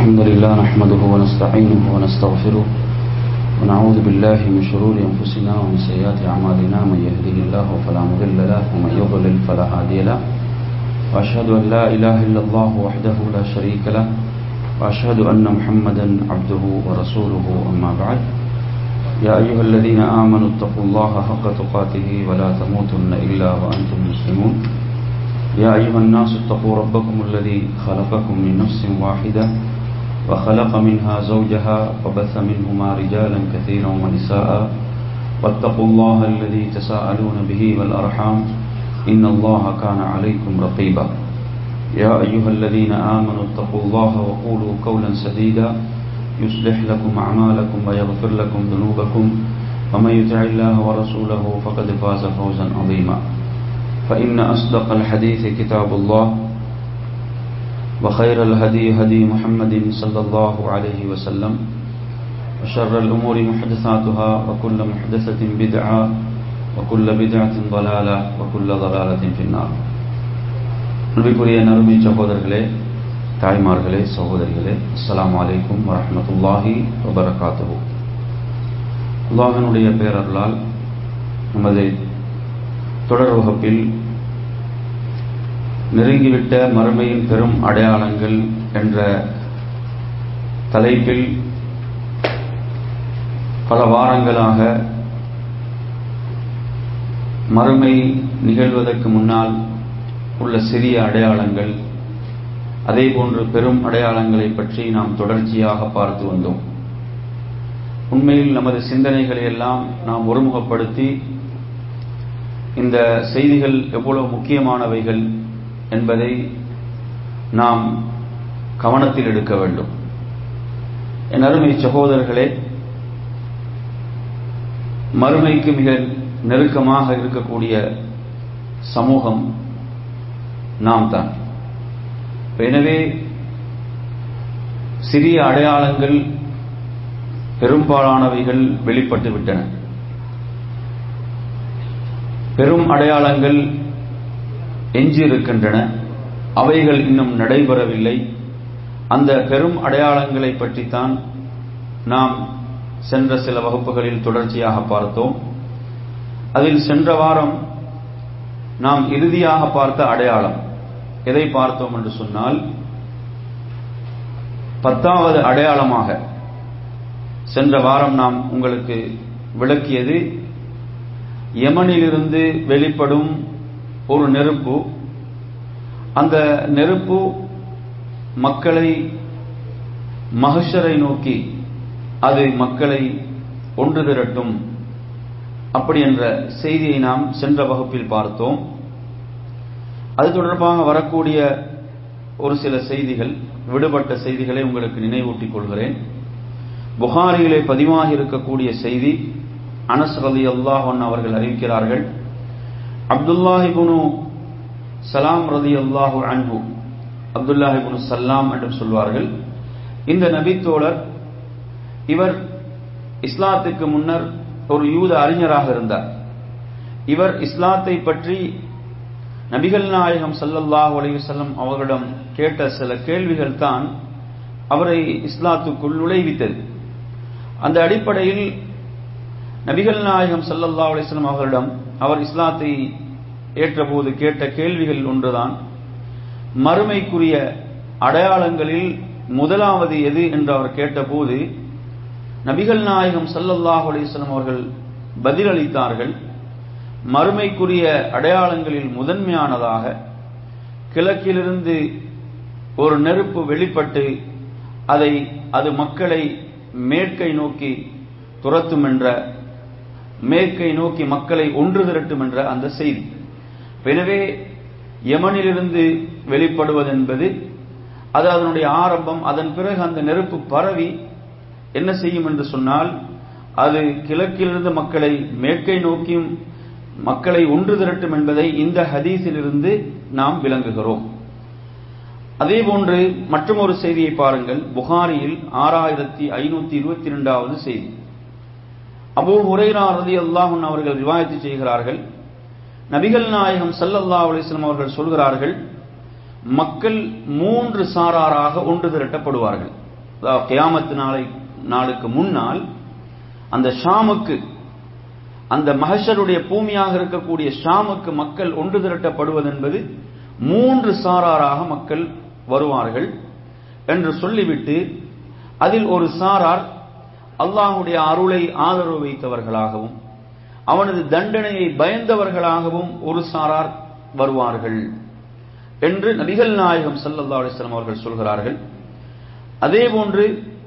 الحمد لله نحمده ونستعينه ونستغفره ونعوذ بالله من شرور أنفسنا ومن سيئات أعمالنا من يهده الله فلا مضل له ومن يضلل فلا هادي له وأشهد أن لا إله إلا الله وحده لا شريك له وأشهد أن محمدا عبده ورسوله أما بعد يا أيها الذين آمنوا اتقوا الله حق تقاته ولا تموتن إلا وأنتم مسلمون يا أيها الناس اتقوا ربكم الذي خلقكم من نفس واحدة وخلق منها زوجها وبث منهما رجالا كثيرا ونساء واتقوا الله الذي تساءلون به والأرحام إن الله كان عليكم رقيبا يا أيها الذين آمنوا اتقوا الله وقولوا قولا سديدا يصلح لكم أعمالكم ويغفر لكم ذنوبكم ومن يطع الله ورسوله فقد فاز فوزا عظيما فإن أصدق الحديث كتاب الله وخير الهدي هدي محمد صلى الله عليه وسلم وشر الأمور محدثاتها وكل محدثة بدعة وكل بدعة ضلالة وكل ضلالة في النار நபிக்குரிய நறுமை சகோதரர்களே தாய்மார்களே சகோதரிகளே அஸ்லாம் வலைக்கும் வரமத்துல்லாஹி வபரகாத்துஹு அல்லாஹனுடைய பேரர்களால் நமது தொடர் வகுப்பில் நெருங்கிவிட்ட மறுமையின் பெரும் அடையாளங்கள் என்ற தலைப்பில் பல வாரங்களாக மறுமை நிகழ்வதற்கு முன்னால் உள்ள சிறிய அடையாளங்கள் அதே போன்று பெரும் அடையாளங்களை பற்றி நாம் தொடர்ச்சியாக பார்த்து வந்தோம் உண்மையில் நமது சிந்தனைகளை எல்லாம் நாம் ஒருமுகப்படுத்தி இந்த செய்திகள் எவ்வளவு முக்கியமானவைகள் என்பதை நாம் கவனத்தில் எடுக்க வேண்டும் என் அருமை சகோதரர்களே மறுமைக்கு மிக நெருக்கமாக இருக்கக்கூடிய சமூகம் நாம் தான் எனவே சிறிய அடையாளங்கள் பெரும்பாலானவைகள் வெளிப்பட்டு விட்டன பெரும் அடையாளங்கள் எஞ்சி இருக்கின்றன அவைகள் இன்னும் நடைபெறவில்லை அந்த பெரும் அடையாளங்களை பற்றித்தான் நாம் சென்ற சில வகுப்புகளில் தொடர்ச்சியாக பார்த்தோம் அதில் சென்ற வாரம் நாம் இறுதியாக பார்த்த அடையாளம் எதை பார்த்தோம் என்று சொன்னால் பத்தாவது அடையாளமாக சென்ற வாரம் நாம் உங்களுக்கு விளக்கியது யமனிலிருந்து வெளிப்படும் ஒரு நெருப்பு அந்த நெருப்பு மக்களை மகஷரை நோக்கி அது மக்களை ஒன்று திரட்டும் அப்படி என்ற செய்தியை நாம் சென்ற வகுப்பில் பார்த்தோம் அது தொடர்பாக வரக்கூடிய ஒரு சில செய்திகள் விடுபட்ட செய்திகளை உங்களுக்கு நினைவூட்டிக் கொள்கிறேன் புகாரியிலே பதிவாகி இருக்கக்கூடிய செய்தி அனஸ் ரதி அல்லாஹன் அவர்கள் அறிவிக்கிறார்கள் அப்துல்லாஹிபுனு சலாம் ரதி அல்லாஹு அன்பு அப்துல்லாஹிபுனு சல்லாம் என்று சொல்வார்கள் இந்த நபித்தோழர் இவர் இஸ்லாத்துக்கு முன்னர் ஒரு யூத அறிஞராக இருந்தார் இவர் இஸ்லாத்தை பற்றி நபிகள் நாயகம் சல்லல்லாஹு அலையுசல்லம் அவர்களிடம் கேட்ட சில கேள்விகள் தான் அவரை இஸ்லாத்துக்குள் நுழைவித்தது அந்த அடிப்படையில் நபிகள் நாயகம் சல்லல்லா அலிஸ்லாம் அவர்களிடம் அவர் இஸ்லாத்தை ஏற்றபோது கேட்ட கேள்விகள் ஒன்றுதான் மறுமைக்குரிய அடையாளங்களில் முதலாவது எது என்று அவர் கேட்டபோது நபிகள் நாயகம் சல்லல்லாஹு அலிஸ்லாம் அவர்கள் பதிலளித்தார்கள் மறுமைக்குரிய அடையாளங்களில் முதன்மையானதாக கிழக்கிலிருந்து ஒரு நெருப்பு வெளிப்பட்டு அதை அது மக்களை மேற்கை நோக்கி துரத்தும் என்ற மேற்கை நோக்கி மக்களை ஒன்று திரட்டும் என்ற அந்த செய்தி எனவே யமனிலிருந்து வெளிப்படுவதென்பது அது அதனுடைய ஆரம்பம் அதன் பிறகு அந்த நெருப்பு பரவி என்ன செய்யும் என்று சொன்னால் அது கிழக்கிலிருந்து மக்களை மேற்கை நோக்கியும் மக்களை ஒன்று திரட்டும் என்பதை இந்த ஹதீஸிலிருந்து நாம் விளங்குகிறோம் அதே போன்று மற்றும் ஒரு செய்தியை பாருங்கள் புகாரியில் ஆறாயிரத்தி ஐநூத்தி இருபத்தி இரண்டாவது செய்தி அபூ ஹுரைரா ரதி அல்லாஹன் அவர்கள் ரிவாயத்து செய்கிறார்கள் நபிகள் நாயகம் சல்லல்லா அலிஸ்லாம் அவர்கள் சொல்கிறார்கள் மக்கள் மூன்று சாராராக ஒன்று திரட்டப்படுவார்கள் அதாவது கியாமத்து நாளை நாளுக்கு முன்னால் அந்த ஷாமுக்கு அந்த மகஷருடைய பூமியாக இருக்கக்கூடிய ஷாமுக்கு மக்கள் ஒன்று திரட்டப்படுவது என்பது மூன்று சாராராக மக்கள் வருவார்கள் என்று சொல்லிவிட்டு அதில் ஒரு சாரார் அல்லாஹுடைய அருளை ஆதரவு வைத்தவர்களாகவும் அவனது தண்டனையை பயந்தவர்களாகவும் ஒரு சாரார் வருவார்கள் என்று நபிகள் நாயகம் சல்லல்லா அலிஸ்லாம் அவர்கள் சொல்கிறார்கள் அதே போன்று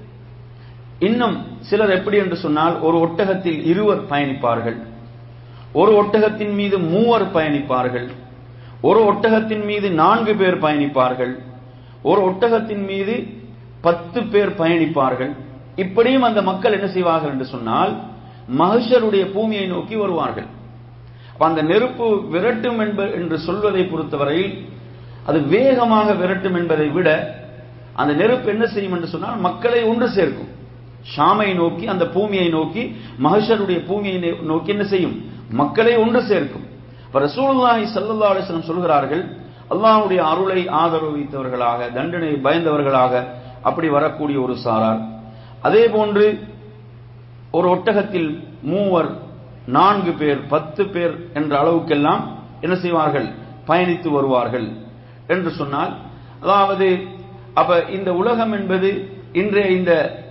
இன்னும் சிலர் எப்படி என்று சொன்னால் ஒரு ஒட்டகத்தில் இருவர் பயணிப்பார்கள் ஒரு ஒட்டகத்தின் மீது மூவர் பயணிப்பார்கள் ஒரு ஒட்டகத்தின் மீது நான்கு பேர் பயணிப்பார்கள் ஒரு ஒட்டகத்தின் மீது பத்து பேர் பயணிப்பார்கள் இப்படியும் அந்த மக்கள் என்ன செய்வார்கள் என்று சொன்னால் மகிஷருடைய பூமியை நோக்கி வருவார்கள் அந்த நெருப்பு விரட்டும் என்ப என்று சொல்வதை பொறுத்தவரையில் அது வேகமாக விரட்டும் என்பதை விட அந்த நெருப்பு என்ன செய்யும் என்று சொன்னால் மக்களை ஒன்று சேர்க்கும் ஷாமை நோக்கி அந்த பூமியை நோக்கி மகஷருடைய பூமியை நோக்கி என்ன செய்யும் மக்களை ஒன்று சேர்க்கும் இப்ப ரசூலுல்லாஹி சல்லா அலிஸ்லம் சொல்கிறார்கள் அல்லாஹுடைய அருளை ஆதரவு வைத்தவர்களாக தண்டனை பயந்தவர்களாக அப்படி வரக்கூடிய ஒரு சாரார் அதே போன்று ஒரு ஒட்டகத்தில் மூவர் நான்கு பேர் பத்து பேர் என்ற அளவுக்கெல்லாம் என்ன செய்வார்கள் பயணித்து வருவார்கள் என்று சொன்னால் அதாவது அப்ப இந்த உலகம் என்பது இன்றைய இந்த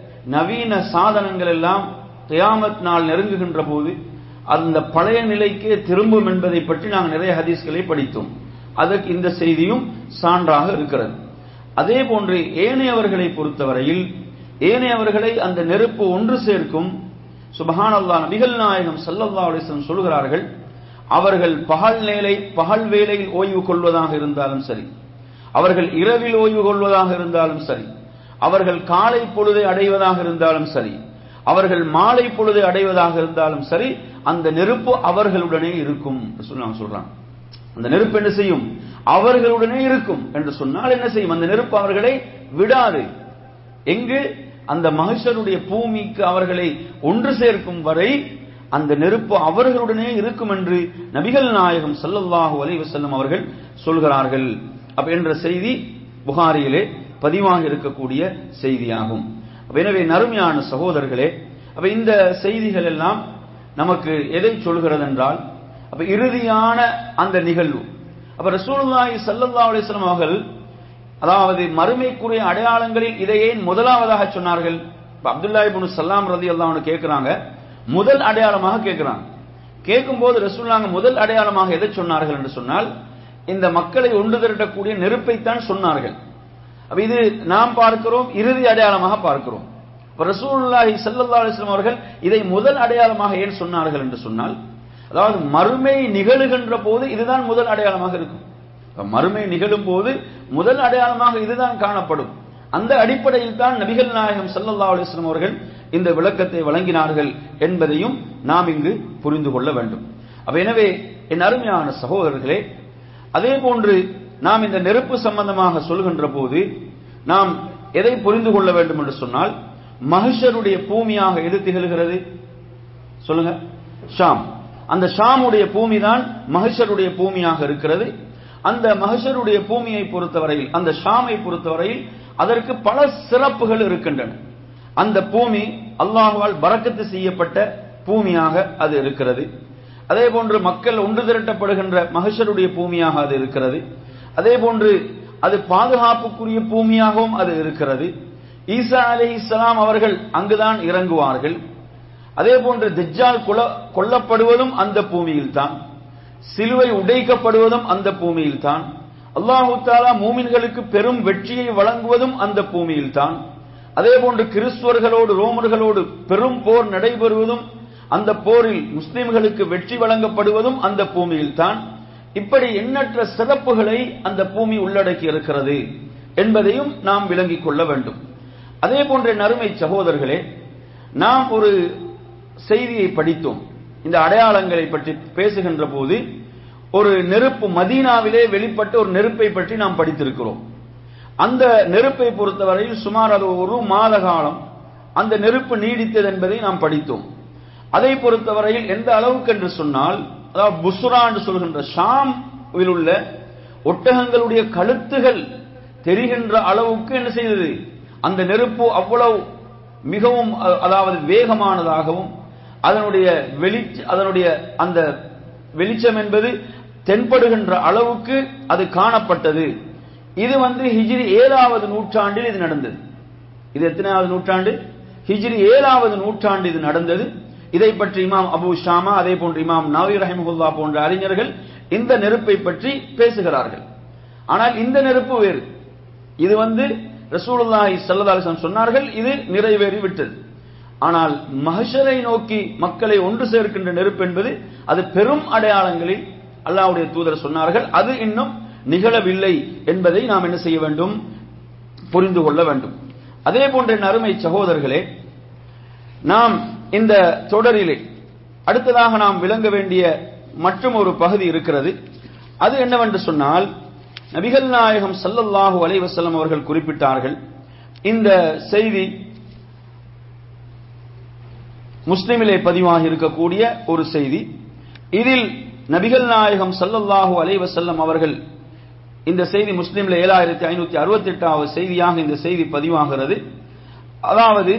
நவீன சாதனங்கள் எல்லாம் தியாமத் நாள் நெருங்குகின்ற போது அந்த பழைய நிலைக்கே திரும்பும் என்பதை பற்றி நாங்கள் நிறைய ஹதீஸ்களை படித்தோம் அதற்கு இந்த செய்தியும் சான்றாக இருக்கிறது அதே போன்று ஏனையவர்களை பொறுத்தவரையில் ஏனையவர்களை அந்த நெருப்பு ஒன்று சேர்க்கும் சுபஹான் அல்லா நபிகள் நாயகம் சல்லல்லா அலிஸ்லம் சொல்கிறார்கள் அவர்கள் பகல் நேலை பகல் வேலையில் ஓய்வு கொள்வதாக இருந்தாலும் சரி அவர்கள் இரவில் ஓய்வு கொள்வதாக இருந்தாலும் சரி அவர்கள் காலை பொழுதை அடைவதாக இருந்தாலும் சரி அவர்கள் மாலை பொழுதை அடைவதாக இருந்தாலும் சரி அந்த நெருப்பு அவர்களுடனே இருக்கும் சொல்லாங்க சொல்றாங்க அந்த நெருப்பு என்ன செய்யும் அவர்களுடனே இருக்கும் என்று சொன்னால் என்ன செய்யும் அந்த நெருப்பு அவர்களை விடாது எங்கு அந்த மகிஷருடைய பூமிக்கு அவர்களை ஒன்று சேர்க்கும் வரை அந்த நெருப்பு அவர்களுடனே இருக்கும் என்று நபிகள் நாயகம் சல்லல்லாஹு அலைவசல்லம் அவர்கள் சொல்கிறார்கள் அப்ப என்ற செய்தி புகாரியிலே பதிவாக இருக்கக்கூடிய செய்தியாகும் எனவே நறுமையான சகோதரர்களே அப்ப இந்த செய்திகள் எல்லாம் நமக்கு எதை சொல்கிறது என்றால் அப்ப இறுதியான அந்த நிகழ்வு அப்ப ரசூலுல்லாஹி சல்லல்லாஹு அலைஹி வஸல்லம் அவர்கள் அதாவது மறுமைக்குரிய அடையாளங்களில் இதை ஏன் முதலாவதாக சொன்னார்கள் அப்துல்லா இப்னு சல்லாம் ரதி அல்லாஹ்னு கேட்கிறாங்க முதல் அடையாளமாக கேட்கிறாங்க கேட்கும்போது ரசூல்லாங்க முதல் அடையாளமாக எதை சொன்னார்கள் என்று சொன்னால் இந்த மக்களை ஒன்று திரட்டக்கூடிய நெருப்பைத்தான் சொன்னார்கள் அப்ப இது நாம் பார்க்கிறோம் இறுதி அடையாளமாக பார்க்கிறோம் ரசூலுல்லாஹி சல்லல்லா அலிஸ்லாம் அவர்கள் இதை முதல் அடையாளமாக ஏன் சொன்னார்கள் என்று சொன்னால் அதாவது மறுமை நிகழுகின்ற போது இதுதான் முதல் அடையாளமாக இருக்கும் மறுமை நிகழும் போது முதல் அடையாளமாக இதுதான் காணப்படும் அந்த அடிப்படையில் தான் நபிகள் நாயகம் சல்லல்லா அலிஸ்லாம் அவர்கள் இந்த விளக்கத்தை வழங்கினார்கள் என்பதையும் நாம் இங்கு புரிந்து கொள்ள வேண்டும் அப்ப எனவே என் அருமையான சகோதரர்களே அதே போன்று நாம் இந்த நெருப்பு சம்பந்தமாக சொல்கின்ற போது நாம் எதை புரிந்து கொள்ள வேண்டும் என்று சொன்னால் மகிஷருடைய பூமியாக எது திகழ்கிறது சொல்லுங்க ஷாம் அந்த ஷாமுடைய பூமி தான் மகிஷருடைய பூமியாக இருக்கிறது அந்த மகிஷருடைய பூமியை பொறுத்தவரையில் அந்த ஷாமை பொறுத்தவரையில் அதற்கு பல சிறப்புகள் இருக்கின்றன அந்த பூமி அல்லாஹுவால் பறக்கத்து செய்யப்பட்ட பூமியாக அது இருக்கிறது அதே போன்று மக்கள் ஒன்று திரட்டப்படுகின்ற மகிஷருடைய பூமியாக அது இருக்கிறது அதே போன்று அது பாதுகாப்புக்குரிய பூமியாகவும் அது இருக்கிறது ஈசா அலி இஸ்லாம் அவர்கள் அங்குதான் இறங்குவார்கள் அதே போன்று திஜ்ஜால் கொல்லப்படுவதும் அந்த பூமியில் தான் சிலுவை உடைக்கப்படுவதும் அந்த பூமியில் தான் அல்லாஹு தாலா மூமின்களுக்கு பெரும் வெற்றியை வழங்குவதும் அந்த பூமியில் தான் அதே போன்று கிறிஸ்துவர்களோடு ரோமர்களோடு பெரும் போர் நடைபெறுவதும் அந்த போரில் முஸ்லிம்களுக்கு வெற்றி வழங்கப்படுவதும் அந்த பூமியில் தான் இப்படி எண்ணற்ற சிறப்புகளை அந்த பூமி உள்ளடக்கி இருக்கிறது என்பதையும் நாம் விளங்கிக் கொள்ள வேண்டும் அதே போன்ற நறுமை சகோதரர்களே நாம் ஒரு செய்தியை படித்தோம் இந்த அடையாளங்களை பற்றி பேசுகின்ற போது ஒரு நெருப்பு மதீனாவிலே வெளிப்பட்ட ஒரு நெருப்பை பற்றி நாம் படித்திருக்கிறோம் அந்த நெருப்பை பொறுத்தவரையில் சுமார் அது ஒரு மாத காலம் அந்த நெருப்பு நீடித்தது என்பதை நாம் படித்தோம் அதை பொறுத்தவரையில் எந்த அளவுக்கு என்று சொன்னால் அதாவது புஸ்ரா என்று சொல்கின்ற ஷாம் உள்ள ஒட்டகங்களுடைய கழுத்துகள் தெரிகின்ற அளவுக்கு என்ன செய்தது அந்த நெருப்பு அவ்வளவு மிகவும் அ- அதாவது வேகமானதாகவும் அதனுடைய வெளிச்ச அதனுடைய அந்த வெளிச்சம் என்பது தென்படுகின்ற அளவுக்கு அது காணப்பட்டது இது வந்து ஹிஜ்ரி ஏழாவது நூற்றாண்டில் இது நடந்தது இது எத்தனாவது நூற்றாண்டு ஹிஜ்ரி ஏழாவது நூற்றாண்டு இது நடந்தது இதை பற்றி இமாம் அபு ஷாமா அதே போன்று இமாம் நவி ரஹிமஹுல்லா போன்ற அறிஞர்கள் இந்த நெருப்பை பற்றி பேசுகிறார்கள் ஆனால் இந்த நெருப்பு வேறு இது வந்து ரசூலுல்லாஹி ஸல்லல்லாஹு அலைஹி வஸல்லம் சொன்னார்கள் இது நிறைவேறி விட்டது ஆனால் மஹஷரை நோக்கி மக்களை ஒன்று சேர்க்கின்ற நெருப்பு என்பது அது பெரும் அடையாளங்களில் அல்லாஹ்வுடைய தூதர் சொன்னார்கள் அது இன்னும் நிகழவில்லை என்பதை நாம் என்ன செய்ய வேண்டும் புரிந்து கொள்ள வேண்டும் அதே போன்ற என் அருமை சகோதரர்களே நாம் இந்த தொடரிலே அடுத்ததாக நாம் விளங்க வேண்டிய மற்றும் ஒரு பகுதி இருக்கிறது அது என்னவென்று சொன்னால் நபிகள் நாயகம் ஸல்லல்லாஹு அலைஹி வஸல்லம் அவர்கள் குறிப்பிட்டார்கள் இந்த செய்தி முஸ்லிமிலே பதிவாகி இருக்கக்கூடிய ஒரு செய்தி இதில் நபிகள் நாயகம் ஸல்லல்லாஹு அலைஹி வஸல்லம் அவர்கள் இந்த செய்தி முஸ்லிம்ல ஏழாயிரத்தி ஐநூத்தி அறுபத்தி எட்டாவது செய்தியாக இந்த செய்தி பதிவாகிறது அதாவது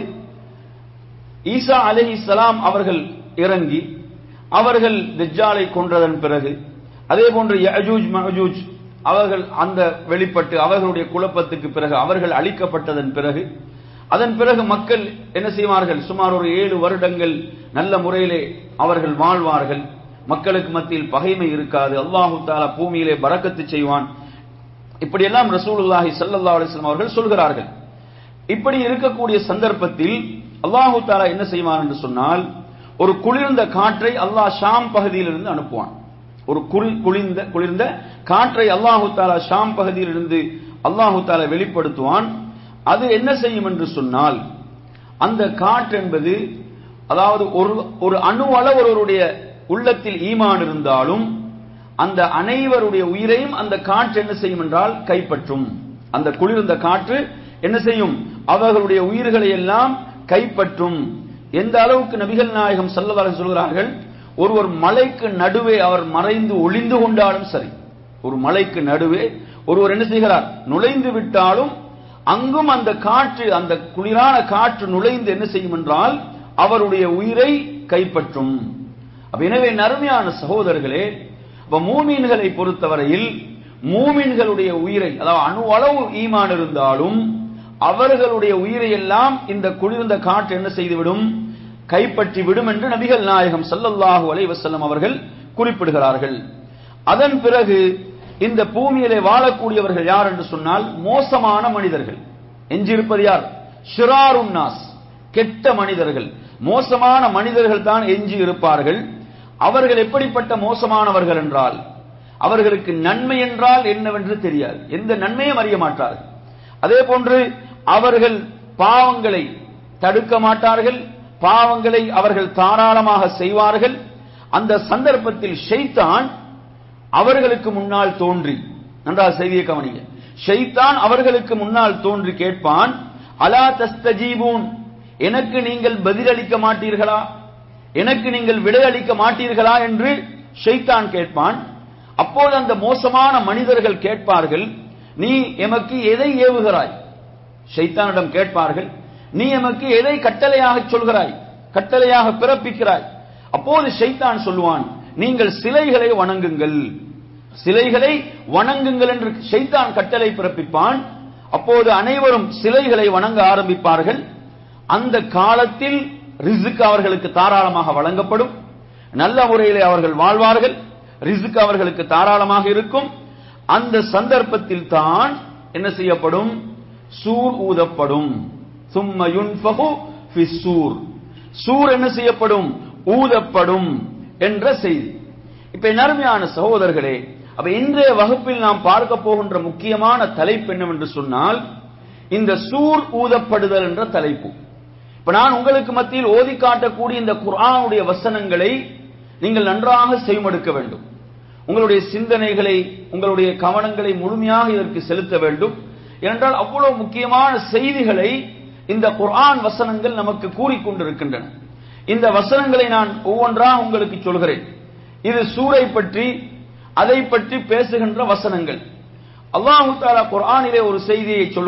ஈசா அலைஹிஸ்ஸலாம் அவர்கள் இறங்கி அவர்கள் தஜ்ஜாலை கொன்றதன் பிறகு அதே போன்று யஜூஜ் மஜூஜ் அவர்கள் அந்த வெளிப்பட்டு அவர்களுடைய குழப்பத்துக்கு பிறகு அவர்கள் அழிக்கப்பட்டதன் பிறகு அதன் பிறகு மக்கள் என்ன செய்வார்கள் சுமார் ஒரு ஏழு வருடங்கள் நல்ல முறையிலே அவர்கள் வாழ்வார்கள் மக்களுக்கு மத்தியில் பகைமை இருக்காது அல்லாஹு தாலா பூமியிலே பறக்கத்து செய்வான் இப்படியெல்லாம் ரசூலுல்லாஹி ஸல்லல்லாஹு அலைஹி வஸல்லம் அவர்கள் சொல்கிறார்கள் இப்படி இருக்கக்கூடிய சந்தர்ப்பத்தில் அல்லாஹு தாலா என்ன செய்வான் என்று சொன்னால் ஒரு குளிர்ந்த காற்றை அல்லாஹ் ஷாம் பகுதியிலிருந்து அனுப்புவான் ஒரு குளி- குளிர்ந்த குளிர்ந்த காற்றை அல்லாஹு தாலா ஷாம் பகுதியிலிருந்து அல்லாஹு தாலா வெளிப்படுத்துவான் அது என்ன செய்யும் என்று சொன்னால் அந்த காற்று என்பது அதாவது ஒரு ஒரு அணு அளவு ஒருவருடைய உள்ளத்தில் ஈமான் இருந்தாலும் அந்த அனைவருடைய உயிரையும் அந்த காற்று என்ன செய்யும் என்றால் கைப்பற்றும் அந்த குளிர்ந்த காற்று என்ன செய்யும் அவர்களுடைய உயிர்களை எல்லாம் கைப்பற்றும் எந்த அளவுக்கு நபிகள் நாயகம் ஸல்லல்லாஹு சொல்கிறார்கள் ஒருவர் மலைக்கு நடுவே அவர் மறைந்து ஒளிந்து கொண்டாலும் சரி ஒரு மலைக்கு நடுவே ஒருவர் என்ன செய்கிறார் நுழைந்து விட்டாலும் அங்கும் அந்த காற்று அந்த குளிரான காற்று நுழைந்து என்ன செய்யும் என்றால் அவருடைய உயிரை கைப்பற்றும் அப்ப எனவே நறுமையான சகோதரர்களே அப்ப மூமீன்களை பொறுத்தவரையில் மூமின்களுடைய உயிரை அதாவது அணு அளவு ஈமான் இருந்தாலும் அவர்களுடைய உயிரை எல்லாம் இந்த குளிர்ந்த காற்று என்ன செய்துவிடும் கைப்பற்றி விடும் என்று நபிகள் நாயகம் ஸல்லல்லாஹு அலைஹி வஸல்லம் அவர்கள் குறிப்பிடுகிறார்கள் அதன் பிறகு இந்த பூமியிலே வாழக்கூடியவர்கள் யார் என்று சொன்னால் மோசமான மனிதர்கள் எஞ்சியிருப்பது யார் ஷிராருன் நாஸ் கெட்ட மனிதர்கள் மோசமான மனிதர்கள் தான் எஞ்சி இருப்பார்கள் அவர்கள் எப்படிப்பட்ட மோசமானவர்கள் என்றால் அவர்களுக்கு நன்மை என்றால் என்னவென்று தெரியாது எந்த நன்மையும் அறிய மாட்டார்கள் அதே போன்று அவர்கள் பாவங்களை தடுக்க மாட்டார்கள் பாவங்களை அவர்கள் தாராளமாக செய்வார்கள் அந்த சந்தர்ப்பத்தில் ஷைத்தான் அவர்களுக்கு முன்னால் தோன்றி நன்றாக செய்தியை கவனிங்க ஷைத்தான் அவர்களுக்கு முன்னால் தோன்றி கேட்பான் அலா தஸ்தஜீபூன் எனக்கு நீங்கள் பதிலளிக்க மாட்டீர்களா எனக்கு நீங்கள் விடையளிக்க மாட்டீர்களா என்று ஷைத்தான் கேட்பான் அப்போது அந்த மோசமான மனிதர்கள் கேட்பார்கள் நீ எமக்கு எதை ஏவுகிறாய் ஷைத்தானிடம் கேட்பார்கள் நீ எமக்கு எதை கட்டளையாக சொல்கிறாய் கட்டளையாக பிறப்பிக்கிறாய் அப்போது ஷைத்தான் சொல்லுவான் நீங்கள் சிலைகளை வணங்குங்கள் சிலைகளை வணங்குங்கள் என்று ஷைத்தான் கட்டளை பிறப்பிப்பான் அப்போது அனைவரும் சிலைகளை வணங்க ஆரம்பிப்பார்கள் அந்த காலத்தில் ரிசுக் அவர்களுக்கு தாராளமாக வழங்கப்படும் நல்ல முறையிலே அவர்கள் வாழ்வார்கள் ரிசுக் அவர்களுக்கு தாராளமாக இருக்கும் அந்த சந்தர்ப்பத்தில் தான் என்ன செய்யப்படும் சூர் ஊதப்படும் சும்ம யுன்ஃபகு ஃபி சூர் சூர் என்ன செய்யப்படும் ஊதப்படும் என்ற செய்தி இப்ப என் அருமையான சகோதரர்களே அப்ப இன்றைய வகுப்பில் நாம் பார்க்க போகின்ற முக்கியமான தலைப்பு என்னவென்று சொன்னால் இந்த சூர் ஊதப்படுதல் என்ற தலைப்பு இப்ப நான் உங்களுக்கு மத்தியில் ஓதி காட்டக்கூடிய இந்த குர்ஆனுடைய வசனங்களை நீங்கள் நன்றாக செய்மடுக்க வேண்டும் உங்களுடைய சிந்தனைகளை உங்களுடைய கவனங்களை முழுமையாக இதற்கு செலுத்த வேண்டும் ஏனென்றால் அவ்வளவு முக்கியமான செய்திகளை இந்த குர்ஆன் வசனங்கள் நமக்கு கூறிக்கொண்டிருக்கின்றன இந்த வசனங்களை நான் ஒவ்வொன்றாக உங்களுக்கு சொல்கிறேன் இது சூரை பற்றி அதை பற்றி பேசுகின்ற வசனங்கள் அல்லாஹு தாலா குர்ஆனிலே ஒரு செய்தியை சொல்கிறான்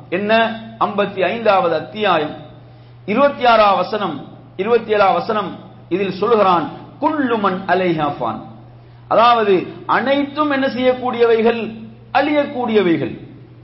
என்ன ஐம்பத்தி ஐந்தாவது அத்தியாயம் இருபத்தி ஆறாம் வசனம் இருபத்தி ஏழாம் வசனம் இதில் சொல்கிறான் குல்லுமன் அலைஹாஃபான் அதாவது அனைத்தும் என்ன செய்யக்கூடியவைகள் அழியக்கூடியவைகள்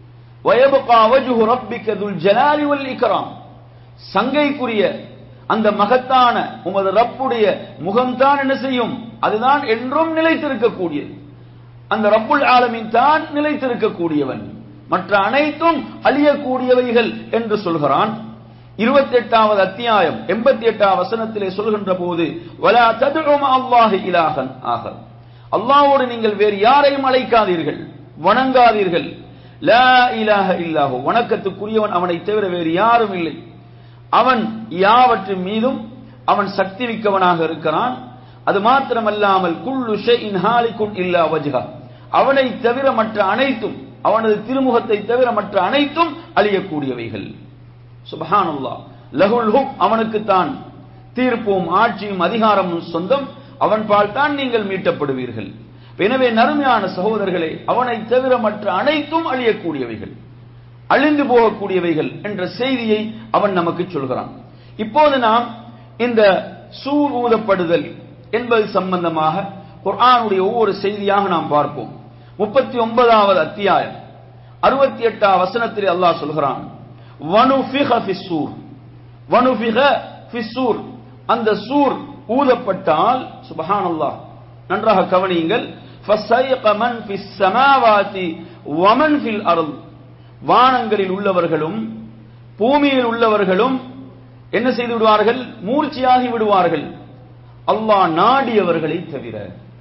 வயபகா வஜுஹு ரப்பிக துல் ஜலாலி வல் இக்ராம் சங்கைக்குரிய அந்த மகத்தான உமது ரப்புடைய முகம்தான் என்ன செய்யும் அதுதான் என்றும் நிலைத்திருக்கக்கூடியது அந்த ரப்புல் ஆலமின் தான் நிலைத்திருக்கக்கூடியவன் மற்ற அனைத்தும் அழியக்கூடியவைகள் என்று சொல்கிறான் இருபத்தி எட்டாவது அத்தியாயம் எண்பத்தி எட்டாம் வசனத்திலே சொல்கின்ற போது வலா ததுழும் அல்லாஹ் இலாகன் ஆக அல்லாவோடு நீங்கள் வேறு யாரையும் அழைக்காதீர்கள் வணங்காதீர்கள் லா இலாஹ இல்லாஹு வணக்கத்துக்குரியவன் அவனை தவிர வேறு யாரும் இல்லை அவன் யாவற்றின் மீதும் அவன் சக்தி மிக்கவனாக இருக்கிறான் அது மாத்திரமல்லாமல் குல்லு ஷைஇன் ஹாலிகுன் இல்லா வஜ்ஹா அவனை தவிர மற்ற அனைத்தும் அவனது திருமுகத்தை தவிர மற்ற அனைத்தும் அழியக்கூடியவைகள் சுபஹானுல்லா லகுல் ஹுக் அவனுக்குத்தான் தீர்ப்பும் ஆட்சியும் அதிகாரமும் சொந்தம் அவன் பால் தான் நீங்கள் மீட்டப்படுவீர்கள் எனவே நறுமையான சகோதரர்களே அவனை தவிர மற்ற அனைத்தும் அழியக்கூடியவைகள் அழிந்து போகக்கூடியவைகள் என்ற செய்தியை அவன் நமக்கு சொல்கிறான் இப்போது நாம் இந்த சூர் ஊதப்படுதல் என்பது சம்பந்தமாக குர்ஆனுடைய ஒவ்வொரு செய்தியாக நாம் பார்ப்போம் முப்பத்தி ஒன்பதாவது அத்தியாயம் அறுபத்தி எட்டாம் வசனத்தில் அல்லாஹ் சொல்கிறான் வனுஃபிக ஃபிஸ்ஸூர் வனுஃபிக ஃபிஸ்ஸூர் அந்த சூர் ஊதப்பட்டால் சுபஹானல்லாஹ் நன்றாக கவனியுங்கள் ஃபஸைக மன் ஃபிஸ் ஸமாவாதி வமன் ஃபில் அர்த் வானங்களில் உள்ளவர்களும் பூமியில் உள்ளவர்களும் என்ன செய்து விடுவார்கள் மூர்ச்சியாகி விடுவார்கள் அல்லாஹ் நாடியவர்களை தவிர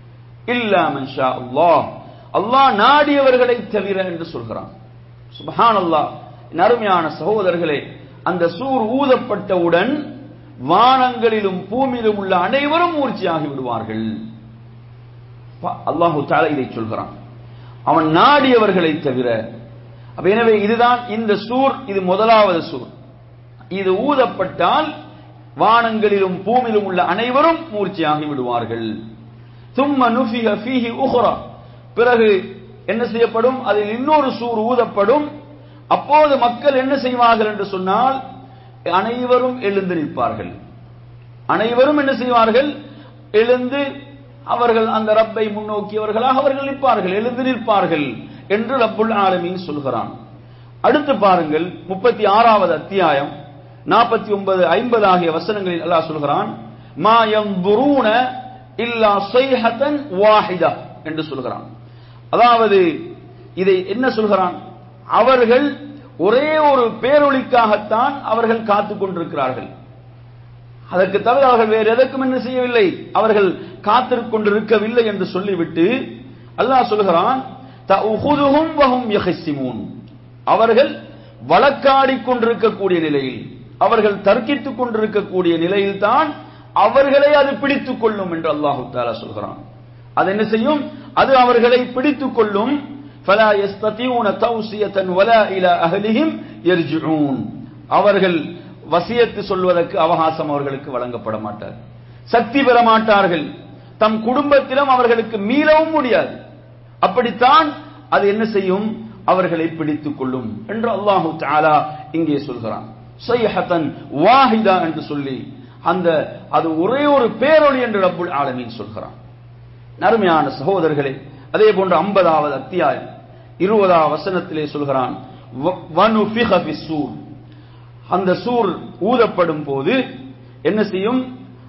இல்லா மன்ஷா அல்லாஹ் அல்லாஹ் நாடியவர்களை தவிர என்று சொல்கிறான் சுபஹான் அல்லாஹ் அருமையான சகோதரர்களே அந்த சூர் ஊதப்பட்டவுடன் வானங்களிலும் பூமியிலும் உள்ள அனைவரும் மூர்ச்சியாகி விடுவார்கள் அல்லாஹு தாலா இதை சொல்கிறான் அவன் நாடியவர்களை தவிர அப்ப எனவே இதுதான் இந்த சூர் இது முதலாவது சூர் இது ஊதப்பட்டால் வானங்களிலும் பூமியிலும் உள்ள அனைவரும் மூர்ச்சியாகி விடுவார்கள் தும்ம நுஃபிக ஃபீஹி உஹ்ரா பிறகு என்ன செய்யப்படும் அதில் இன்னொரு சூர் ஊதப்படும் அப்போது மக்கள் என்ன செய்வார்கள் என்று சொன்னால் அனைவரும் எழுந்து நிற்பார்கள் அனைவரும் என்ன செய்வார்கள் எழுந்து அவர்கள் அந்த ரப்பை முன்னோக்கியவர்களாக அவர்கள் நிற்பார்கள் எழுந்து நிற்பார்கள் என்று ரப்புல் ஆலமீன் சொல்கிறான் அடுத்து பாருங்கள் முப்பத்தி ஆறாவது அத்தியாயம் நாற்பத்தி ஒன்பது ஐம்பது ஆகிய வசனங்களில் அல்லாஹ் சொல்கிறான் மாயம் துருண இல்லா சொய்ஹத்தன் வாஹிதா என்று சொல்கிறான் அதாவது இதை என்ன சொல்கிறான் அவர்கள் ஒரே ஒரு பேரொழிக்காகத்தான் அவர்கள் காத்துக் கொண்டிருக்கிறார்கள் அதற்கு தவிர அவர்கள் வேறு எதற்கும் என்ன செய்யவில்லை அவர்கள் காத்திருக் கொண்டிருக்கவில்லை என்று சொல்லிவிட்டு அல்லாஹ் சொல்கிறான் அவர்கள் வழக்காடி கொண்டிருக்கக்கூடிய நிலையில் அவர்கள் தர்க்கித்துக் கொண்டிருக்கக்கூடிய நிலையில் தான் அவர்களை அது பிடித்துக் கொள்ளும் என்று அல்லாஹு தாலா சொல்கிறான் அது என்ன செய்யும் அது அவர்களை பிடித்துக் கொள்ளும் فلا يستطيعون توصية ولا إلى أهلهم يرجعون அவர்கள் வசியத்து சொல்வதற்கு அவகாசம் அவர்களுக்கு வழங்கப்பட மாட்டார் சக்தி பெற மாட்டார்கள் தம் குடும்பத்திலும் அவர்களுக்கு மீளவும் முடியாது அப்படித்தான் அது என்ன செய்யும் அவர்களை பிடித்துக் கொள்ளும் என்று அல்லாஹு தாலா இங்கே சொல்கிறான் சைஹத்தன் வாஹிதா என்று சொல்லி அந்த அது ஒரே ஒரு பேரொழி என்று ரப்புல் ஆலமீன் சொல்கிறான் நறுமையான சகோதரர்களே அதே போன்று ஐம்பதாவது அத்தியாயம் இருபதாவது வசனத்திலே சொல்கிறான் அந்த சூர் ஊதப்படும் போது என்ன செய்யும்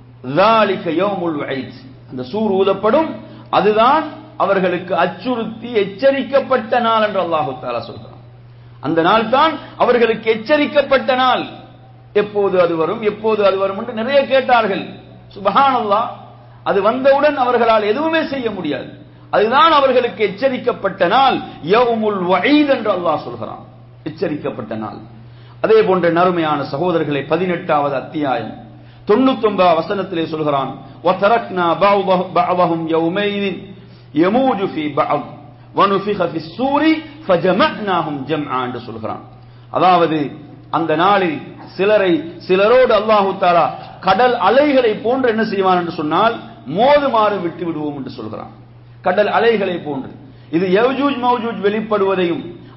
அந்த சூர் ஊதப்படும் அதுதான் அவர்களுக்கு அச்சுறுத்தி எச்சரிக்கப்பட்ட நாள் என்று அல்லாஹு தாலா சொல்கிறான் அந்த நாள் தான் அவர்களுக்கு எச்சரிக்கப்பட்ட நாள் எப்போது அது வரும் எப்போது அது வரும் என்று நிறைய கேட்டார்கள் சுபஹானல்லா அது வந்தவுடன் அவர்களால் எதுவுமே செய்ய முடியாது அதுதான் அவர்களுக்கு எச்சரிக்கப்பட்ட நாள் யவுமுல் வயீத் என்று அல்லாஹ் சொல்கிறான் எச்சரிக்கப்பட்ட நாள் அதே போன்ற நறுமையான சகோதரர்களை பதினெட்டாவது அத்தியாயம் தொண்ணூத்தி ஒன்பது வசனத்திலே சொல்கிறான் وَتَرَكْنَا بَعْضَهُمْ يَوْمَئِذٍ يَمُوجُ فِي بَعْضٍ وَنُفِخَ فِي الصُّورِ فَجَمَعْنَاهُمْ جَمْعًا என்று சொல்கிறான் அதாவது அந்த நாளில் சிலரை சிலரோடு அல்லாஹு தாலா கடல் அலைகளை போன்று என்ன செய்வான் என்று சொன்னால் மோதுமாறு விட்டு விடுவோம் என்று சொல்கிறான் கடல் அலைகளை போன்று இது யவ்ஜூஜ் மௌஜூஜ் வெளிப்படுவதையும்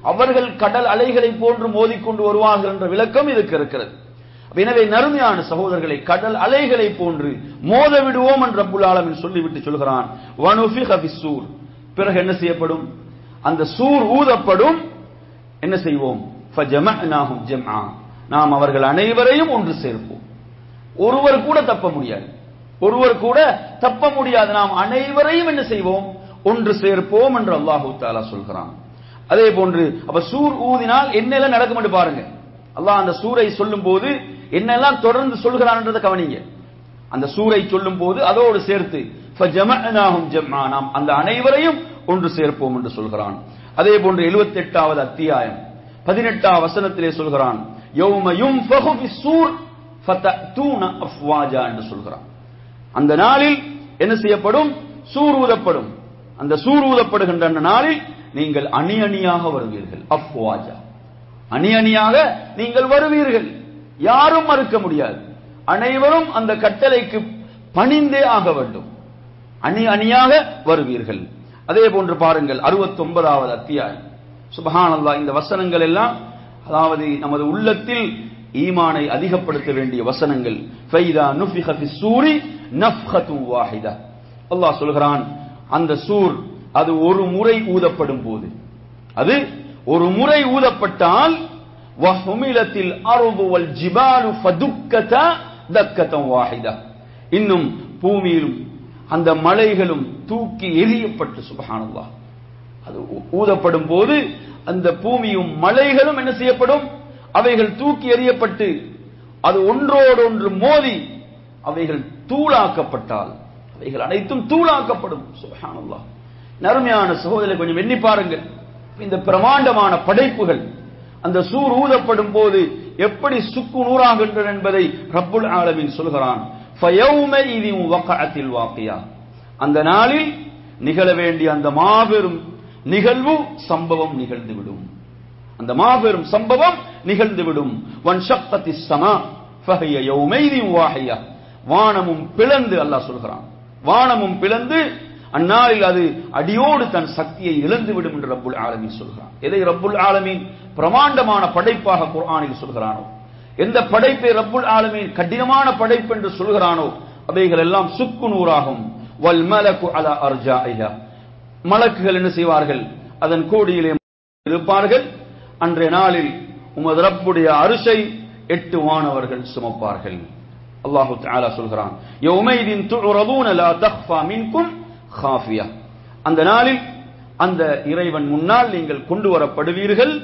அவர்கள் கடல் அலைகளை போன்று மோதிக்கொண்டு வருவார்கள் என்ற விளக்கம் இதுக்கு இருக்கிறது எனவே நறுமையான சகோதரர்களை கடல் அலைகளை போன்று மோத விடுவோம் என்று ரப்புல் ஆலமின் சொல்லிவிட்டு சொல்கிறான் வனுஃபிக பிஸ்ஸூர் பிறகு என்ன செய்யப்படும் அந்த சூர் ஊதப்படும் என்ன செய்வோம் ஃபஜமஅனாஹும் ஜம்ஆ நாம் அவர்கள் அனைவரையும் ஒன்று சேர்ப்போம் ஒருவர் கூட தப்ப முடியாது ஒருவர் கூட தப்ப முடியாது நாம் அனைவரையும் என்ன செய்வோம் ஒன்று சேர்ப்போம் என்று அல்லாஹு தாலா சொல்கிறான் அதே போன்று அப்ப சூர் ஊதினால் என்னெல்லாம் நடக்கும் என்று பாருங்க அல்லாஹ் அந்த சூரை சொல்லும் போது என்னெல்லாம் தொடர்ந்து சொல்கிறான்றதை கவனிங்க அந்த சூரை சொல்லும் போது அதோடு சேர்த்து ஃபஜமஅனாஹும் ஜம்ஆ நாம் அந்த அனைவரையும் ஒன்று சேர்ப்போம் என்று சொல்கிறான் அதே போன்று 78வது அத்தியாயம் 18வது வசனத்திலே சொல்கிறான் யௌம யுன்ஃபஹு பிஸ்ஸூர் ஃபதஅதூன அஃப்வாஜா என்று சொல்கிறான் அந்த நாளில் என்ன செய்யப்படும் சூர் ஊதப்படும் அந்த சூர் ஊதப்படுகின்ற அந்த நாளில் நீங்கள் அணி அணியாக வருவீர்கள் அஃப்வாஜா அணி அணியாக நீங்கள் வருவீர்கள் யாரும் மறுக்க முடியாது அனைவரும் அந்த கட்டளைக்கு பணிந்தே ஆக வேண்டும் அணி அணியாக வருவீர்கள் அதே போன்று பாருங்கள் 69வது அத்தியாயம் சுபஹானல்லாஹ் இந்த வசனங்கள் எல்லாம் அதாவது நமது உள்ளத்தில் ஈமானை அதிகப்படுத்த வேண்டிய வசனங்கள் ஃபைதா நுஃபிக ஃபிஸ்ஸூரி நஃப்ஹத்து வாஹிதா அல்லாஹ் சொல்கிறான் அந்த சூர் அது ஒரு முறை ஊதப்படும் போது அது ஒரு முறை ஊதப்பட்டால் வஹுமிலத்தில் அருது வல் ஜிபாலு ஃபதுக்கதா தக்கதம் வாஹிதா இன்னும் பூமியிலும் அந்த மலைகளும் தூக்கி எரியப்பட்டு சுபஹானல்லாஹ் அது ஊ- ஊதப்படும் போது அந்த பூமியும் மலைகளும் என்ன செய்யப்படும் அவைகள் தூக்கி எறியப்பட்டு அது ஒன்றோடொன்று மோதி அவைகள் தூளாக்கப்பட்டால் அவைகள் அனைத்தும் தூளாக்கப்படும் சுபஹானல்லாஹ் நறுமையான சகோதரரை கொஞ்சம் எண்ணி பாருங்கள் இந்த பிரமாண்டமான படைப்புகள் அந்த சூர் ஊதப்படும் போது எப்படி சுக்கு நூறாகின்றன என்பதை ரப்புல் ஆலமீன் சொல்கிறான் فَيَوْمَئِذٍ وَقَعَتِ الْوَاقِعَةُ அந்த நாளில் நிகழ வேண்டிய அந்த மாபெரும் நிகழ்வு சம்பவம் நிகழ்ந்துவிடும் அந்த மாபெரும் சம்பவம் நிகழ்ந்துவிடும் வன் சக்தத்தி சமா ஃபஹிய யௌமைதி வாஹியா வானமும் பிளந்து அல்லாஹ் சொல்கிறான் வானமும் பிளந்து அந்நாளில் அது அடியோடு தன் சக்தியை இழந்துவிடும் என்று ரப்புல் ஆலமீன் சொல்கிறான் எதை ரப்புல் ஆலமீன் பிரமாண்டமான படைப்பாக குர்ஆனில் சொல்கிறானோ எந்த படைப்பை ரப்புல் ஆலமீன் கடினமான படைப்பு என்று சொல்கிறானோ அவைகள் எல்லாம் சுக்கு நூறாகும் வல் மலக்கு அலா அர்ஜாஇஹா மலக்குகள் என்ன செய்வார்கள் அதன் கோடியிலே இருப்பார்கள் அன்றைய நாளில் உமது ரப்புடைய அரிசை எட்டு வானவர்கள் சுமப்பார்கள் அல்லாஹு தஆலா சொல்கிறான் யௌமைதின் து'ரதுன லா தக்ஃபா மின்கும் காஃபியா அந்த நாளில் அந்த இறைவன் முன்னால் நீங்கள் கொண்டு வரப்படுவீர்கள்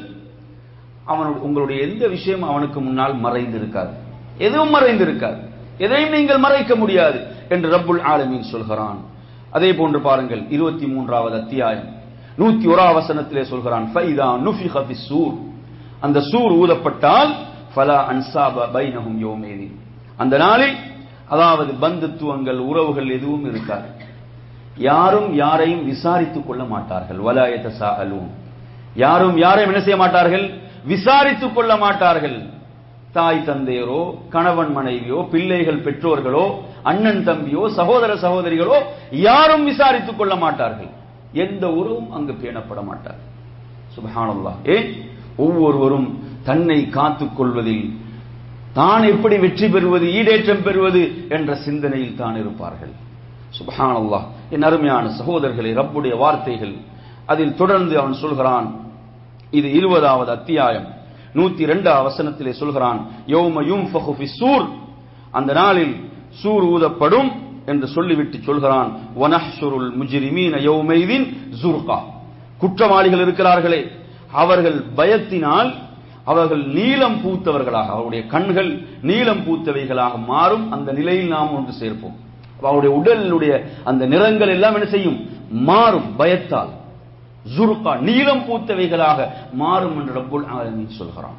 அவனுடைய உங்களுடைய எந்த விஷயம் அவனுக்கு முன்னால் மறைந்திருக்காது எதுவும் மறைந்திருக்காது எதையும் நீங்கள் மறைக்க முடியாது என்று ரப்புல் ஆலமீன் சொல்கிறான் அதே போன்று பாருங்கள் இருபத்தி மூன்றாவது அத்தியாயம் நூத்தி ஓரா வசனத்திலே சொல்கிறான் ஃபைதா நுஃபிக ஃபிஸ்ஸூர் அந்த சூர் ஊதப்பட்டால் ஃபலா அன்சாப பைனஹும் யௌமேதின் அந்த நாளில் அதாவது பந்துத்துவங்கள் உறவுகள் எதுவும் இருக்காது யாரும் யாரையும் விசாரித்துக் கொள்ள மாட்டார்கள் வலாயத சாகலூன் யாரும் யாரையும் என்ன செய்ய மாட்டார்கள் விசாரித்துக் கொள்ள மாட்டார்கள் தாய் தந்தையரோ கணவன் மனைவியோ பிள்ளைகள் பெற்றோர்களோ அண்ணன் தம்பியோ சகோதர சகோதரிகளோ யாரும் விசாரித்துக் கொள்ள மாட்டார்கள் எந்த உறவும் அங்கு பேணப்பட மாட்டார் சுபஹானல்லாஹ் ஏன் ஒவ்வொருவரும் தன்னை காத்துக் கொள்வதில் தான் எப்படி வெற்றி பெறுவது ஈடேற்றம் பெறுவது என்ற சிந்தனையில் தான் இருப்பார்கள் சுபஹானல்லாஹ் என் அருமையான சகோதரர்களே ரப்புடைய வார்த்தைகள் அதில் தொடர்ந்து அவன் சொல்கிறான் இது இருபதாவது அத்தியாயம் நூத்தி ரெண்டாவது வசனத்திலே சொல்கிறான் யௌம யுன்ஃபஹு ஃபிஸ்ஸூர் அந்த நாளில் சூர் ஊதப்படும் என்று சொல்லிவிட்டு சொல்கிறான் வனஹ்ஷுருல் முஜ்ரிமீன யௌமைதின் ஜுர்கா குற்றவாளிகள் இருக்கிறார்களே அவர்கள் பயத்தினால் அவர்கள் நீலம் பூத்தவர்களாக அவருடைய கண்கள் நீலம் பூத்தவைகளாக மாறும் அந்த நிலையில் நாம் ஒன்று சேர்ப்போம் அப்ப அவருடைய உடலுடைய அந்த நிறங்கள் எல்லாம் என்ன செய்யும் மாறும் பயத்தால் ஜுருக்கா நீலம் பூத்தவைகளாக மாறும் என்று ரப்புல் ஆலமீன் சொல்கிறான்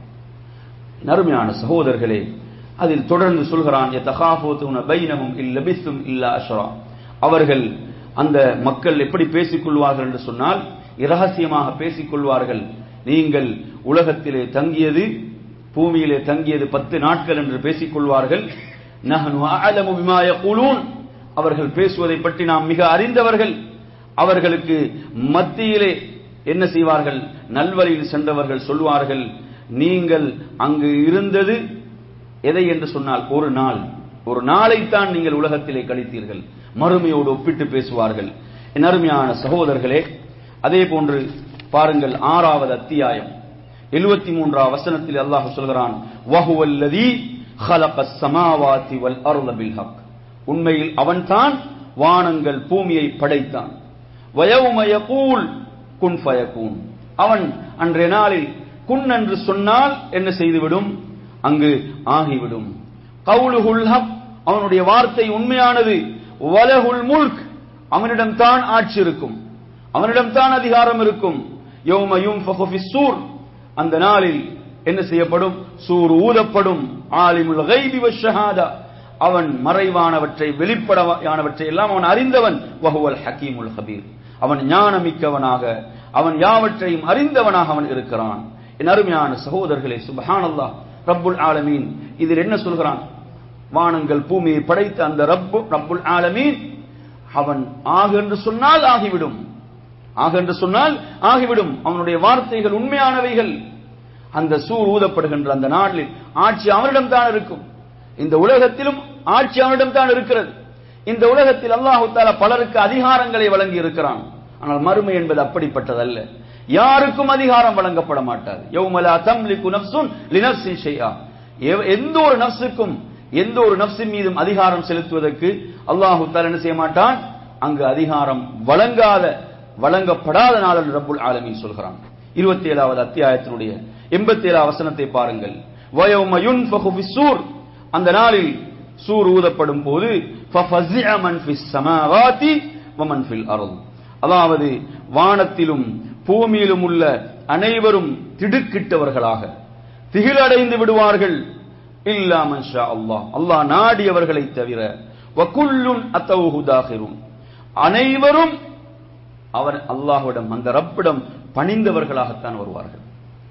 நறுமையான சகோதரர்களே அதில் தொடர்ந்து சொல்கிறான் யதகாஃபூதுன பைனஹும் இல்லபித்தும் இல்லா அஷ்ரா அவர்கள் அந்த மக்கள் எப்படி பேசிக் கொள்வார்கள் என்று சொன்னால் இரகசியமாக பேசிக் கொள்வார்கள் நீங்கள் உலகத்திலே தங்கியது பூமியிலே தங்கியது பத்து நாட்கள் என்று பேசிக் கொள்வார்கள் நஹனு அஅலமு பிமா யகூலூன் அவர்கள் பேசுவதை பற்றி நாம் மிக அறிந்தவர்கள் அவர்களுக்கு மத்தியிலே என்ன செய்வார்கள் நல்வழியில் சென்றவர்கள் சொல்வார்கள் நீங்கள் அங்கு இருந்தது எதை என்று சொன்னால் ஒரு நாள் ஒரு நாளைத்தான் நீங்கள் உலகத்திலே கழித்தீர்கள் மறுமையோடு ஒப்பிட்டு பேசுவார்கள் என் அருமையான சகோதரர்களே அதே போன்று பாருங்கள் ஆறாவது அத்தியாயம் எழுபத்தி மூன்றாம் வசனத்தில் அல்லாஹ் சொல்கிறான் வஹுவல்லதி ஹலகஸ் சமாவாதி வல் அருள பில் ஹக் உண்மையில் அவன்தான் வானங்கள் பூமியை படைத்தான் வயவும யகூல் குன் ஃபயகூன் அவன் அன்றைய நாளில் குன் என்று சொன்னால் என்ன செய்துவிடும் அங்கு ஆகிவிடும் கவுலுஹுல் ஹக் அவனுடைய வார்த்தை உண்மையானது வலகுல் முல்க் அவனிடம் தான் ஆட்சி இருக்கும் அவனிடம் தான் அதிகாரம் இருக்கும் யௌம யுன்ஃபகு ஃபிஸ்ஸூர் அந்த நாளில் என்ன செய்யப்படும் சூர் ஊதப்படும் ஆலிமுல் கைபி வஷஹாதா அவன் மறைவானவற்றை வெளிப்படையானவற்றை எல்லாம் அவன் அறிந்தவன் வஹுவல் ஹக்கீமுல் ஹபீர் அவன் ஞானமிக்கவனாக அவன் யாவற்றையும் அறிந்தவனாக அவன் இருக்கிறான் என் அருமையான சகோதரர்களே சுபஹானல்லாஹ் ரப்புல் ஆலமீன் இதில் என்ன சொல்கிறான் வானங்கள் பூமியை படைத்த அந்த ரப்பு ரப்புல் ஆலமீன் அவன் ஆகு என்று சொன்னால் ஆகிவிடும் ஆக என்று சொன்னால் ஆகிவிடும் அவனுடைய வார்த்தைகள் உண்மையானவைகள் அந்த சூர் ஊதப்படுகின்ற அந்த நாளில் ஆட்சி அவனிடம் தான் இருக்கும் இந்த உலகத்திலும் ஆட்சி அவனிடம் தான் இருக்கிறது இந்த உலகத்தில் அல்லாஹு தாலா பலருக்கு அதிகாரங்களை வழங்கி இருக்கிறான் ஆனால் மறுமை என்பது அப்படிப்பட்டதல்ல யாருக்கும் அதிகாரம் வழங்கப்பட மாட்டாது யௌமலா தம்லிகு நஃப்சுன் லினஃப்ஸின் ஷைஆ எவ- எந்த ஒரு நஃப்ஸுக்கும் எந்த ஒரு நஃப்ஸின் மீதும் அதிகாரம் செலுத்துவதற்கு அல்லாஹு தாலா என்ன செய்ய மாட்டான் அங்கு அதிகாரம் வழங்காத வழங்கப்படாத நாள் என்று ரப்புல் ஆலமீன் சொல்கிறான் இருபத்தி ஏழாவது அத்தியாயத்தினுடைய எண்பத்தி ஏழாவது வசனத்தை பாருங்கள் வயௌம யுன்ஃபகு ஃபிஸ்ஸூர் அந்த நாளில் சூர் ஊதப்படும் போது ஃபஃபஸிஅ மன் ஃபிஸ் ஸமாவாதி வமன் ஃபில் அர்ض் அதாவது வானத்திலும் பூமியிலும் உள்ள அனைவரும் திடுக்கிட்டவர்களாக திகிலடைந்து விடுவார்கள் இல்லா மன் ஷா அல்லாஹ் அல்லாஹ் நாடியவர்களை தவிர வகுல்லுன் அத்தௌஹு தாகிரும் அனைவரும் அவர் அல்லாஹ்விடம் அந்த ரப்பிடம் பணிந்தவர்களாகத்தான் வருவார்கள்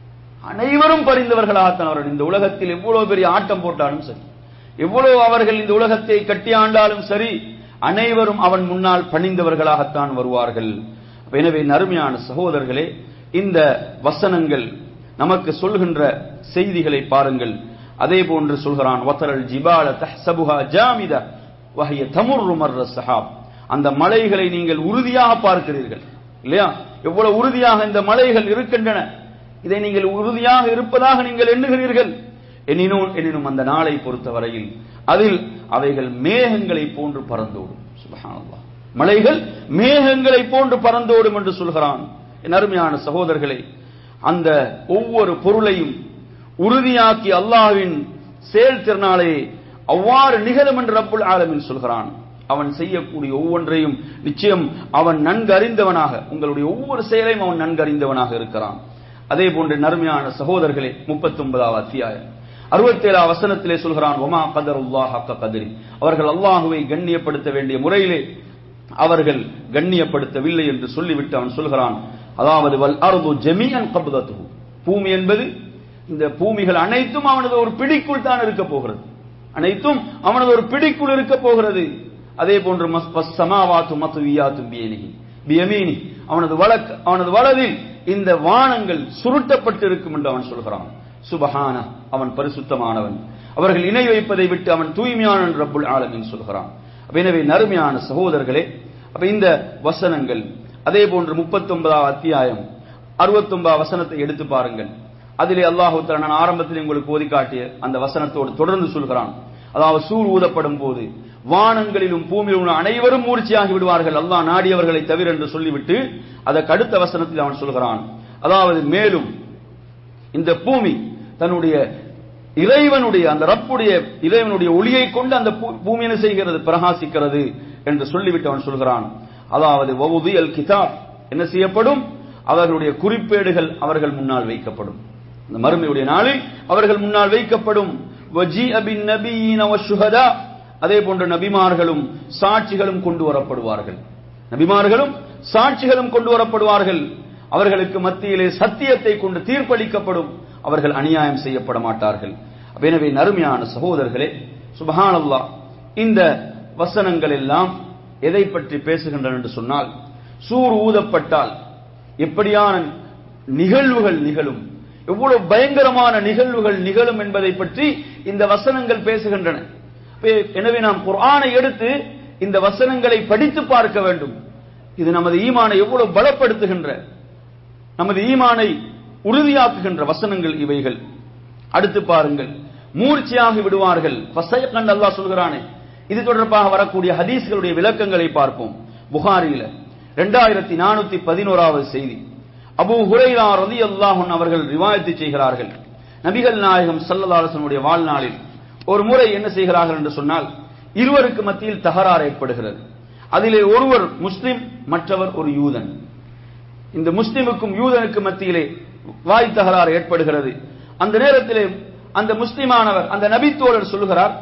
அனைவரும் பணிந்தவர்களாகத்தான் அவர்கள் இந்த உலகத்தில் எவ்வளவு பெரிய ஆட்டம் போட்டாலும் சரி எவ்வளவு அவர்கள் இந்த உலகத்தை கட்டி ஆண்டாலும் சரி அனைவரும் அவன் முன்னால் பணிந்தவர்களாகத்தான் வருவார்கள் எனவே நறுமையான சகோதரர்களே இந்த வசனங்கள் நமக்கு சொல்கின்ற செய்திகளை பாருங்கள் அதே போன்று சொல்கிறான் வத்தரல் ஜிபால தஹ்சபுஹா ஜாமித வஹிய தமுர்ரு மர்ர சஹாப் அந்த மலைகளை நீங்கள் உறுதியாக பார்க்கிறீர்கள் இல்லையா எவ்வளவு உறுதியாக இந்த மலைகள் இருக்கின்றன இதை நீங்கள் உறுதியாக இருப்பதாக நீங்கள் எண்ணுகிறீர்கள் எனினும் எனினும் அந்த நாளை பொறுத்தவரையில் அதில் அவைகள் மேகங்களை போன்று பறந்தோடும் சுபஹானல்லாஹ் மலைகள் மேகங்களை போன்று பறந்தோடும் என்று சொல்கிறான் என் அருமையான சகோதரர்களே அந்த ஒவ்வொரு பொருளையும் உறுதியாக்கி அல்லாஹ்வின் செயல்திறனாலே அவ்வாறு நிகழும் என்று ரப்புல் ஆலமீன் சொல்கிறான் அவன் செய்யக்கூடிய ஒவ்வொன்றையும் நிச்சயம் அவன் நன்கு அறிந்தவனாக உங்களுடைய ஒவ்வொரு செயலையும் அவன் நன்கு அறிந்தவனாக இருக்கிறான் அதே போன்று நறுமையான சகோதரர்களே முப்பத்தி ஒன்பதாவது அத்தியாயம் அறுபத்தேழா வசனத்திலே சொல்கிறான் ஒமா கதர் ஹக்க கதிரி அவர்கள் அல்லாஹுவை கண்ணியப்படுத்த வேண்டிய முறையிலே அவர்கள் கண்ணியப்படுத்தவில்லை என்று சொல்லிவிட்டு அவன் சொல்கிறான் அதாவது வல் அருது ஜெமியன் கபுதத்து பூமி என்பது இந்த பூமிகள் அனைத்தும் அவனது ஒரு பிடிக்குள் தான் இருக்க போகிறது அனைத்தும் அவனது ஒரு பிடிக்குள் இருக்க போகிறது அதே போன்று சமாவாத்து மத்து வியாத்து பியனிகி பியமீனி அவனது வழக்கு அவனது வலதில் இந்த வானங்கள் சுருட்டப்பட்டு இருக்கும் என்று அவன் சொல்கிறான் சுபஹான அவன் பரிசுத்தமானவன் அவர்கள் இணை வைப்பதை விட்டு அவன் தூய்மையான ரப்புல் ஆலமின் சொல்கிறான் அப்ப எனவே நறுமையான சகோதரர்களே அப்ப இந்த வசனங்கள் அதே போன்று முப்பத்தி ஒன்பதாவது அத்தியாயம் அறுபத்தி ஒன்பதாவது வசனத்தை எடுத்து பாருங்கள் அதிலே அல்லாஹு தஆலா நான் ஆரம்பத்தில் உங்களுக்கு ஓதி காட்டிய அந்த வசனத்தோடு தொடர்ந்து சொல்கிறான் அதாவது சூர் ஊதப்படும் போது வானங்களிலும் பூமியிலும் உள்ள அனைவரும் மூர்ச்சியாகி விடுவார்கள் அல்லாஹ் நாடியவர்களை தவிர என்று சொல்லிவிட்டு அதற்கு அடுத்த வசனத்தில் அவன் சொல்கிறான் அதாவது மேலும் இந்த பூமி தன்னுடைய இறைவனுடைய அந்த ரப்புடைய இறைவனுடைய ஒளியை கொண்டு அந்த பூ- பூமி என்ன செய்கிறது பிரகாசிக்கிறது என்று சொல்லிவிட்டு அவன் சொல்கிறான் அதாவது வவுதியல் கிதாப் என்ன செய்யப்படும் அவர்களுடைய குறிப்பேடுகள் அவர்கள் முன்னால் வைக்கப்படும் அந்த மறுமையுடைய நாளில் அவர்கள் முன்னால் வைக்கப்படும் வஜீஅ பின் நபியீன வஷ்ஷுஹதா அதே போன்ற நபிமார்களும் சாட்சிகளும் கொண்டு வரப்படுவார்கள் நபிமார்களும் சாட்சிகளும் கொண்டு வரப்படுவார்கள் அவர்களுக்கு மத்தியிலே சத்தியத்தை கொண்டு தீர்ப்பளிக்கப்படும் அவர்கள் அநியாயம் செய்யப்பட மாட்டார்கள் அப்ப எனவே நறுமையான சகோதரர்களே சுபஹானல்லாஹ் இந்த வசனங்கள் எல்லாம் எதை பற்றி பேசுகின்றன என்று சொன்னால் சூர் ஊதப்பட்டால் எப்படியான நிகழ்வுகள் நிகழும் எவ்வளவு பயங்கரமான நிகழ்வுகள் நிகழும் என்பதை பற்றி இந்த வசனங்கள் பேசுகின்றன எனவே நாம் குர்ஆனை எடுத்து இந்த வசனங்களை படித்து பார்க்க வேண்டும் இது நமது ஈமானை எவ்வளவு பலப்படுத்துகின்ற நமது ஈமானை உறுதியாக்குகின்ற வசனங்கள் இவைகள் அடுத்து பாருங்கள் மூர்ச்சியாகி விடுவார்கள் கண்டு அல்லாஹ் சொல்கிறானே இது தொடர்பாக வரக்கூடிய ஹதீஸ்களுடைய விளக்கங்களை பார்ப்போம் புகாரியில இரண்டாயிரத்தி நானூத்தி பதினோராவது செய்தி அபு ஹுரைரா ரதி அல்லாஹன் அவர்கள் ரிவாயத்து செய்கிறார்கள் நபிகள் நாயகம் சல்லல்லாசனுடைய வாழ்நாளில் ஒரு முறை என்ன செய்கிறார்கள் என்று சொன்னால் இருவருக்கு மத்தியில் தகராறு ஏற்படுகிறது அதிலே ஒருவர் முஸ்லிம் மற்றவர் ஒரு யூதன் இந்த முஸ்லிமுக்கும் யூதனுக்கும் மத்தியிலே வாய் தகராறு ஏற்படுகிறது அந்த நேரத்திலே அந்த முஸ்லிமானவர் அந்த நபித்தோழர் சொல்லுகிறார்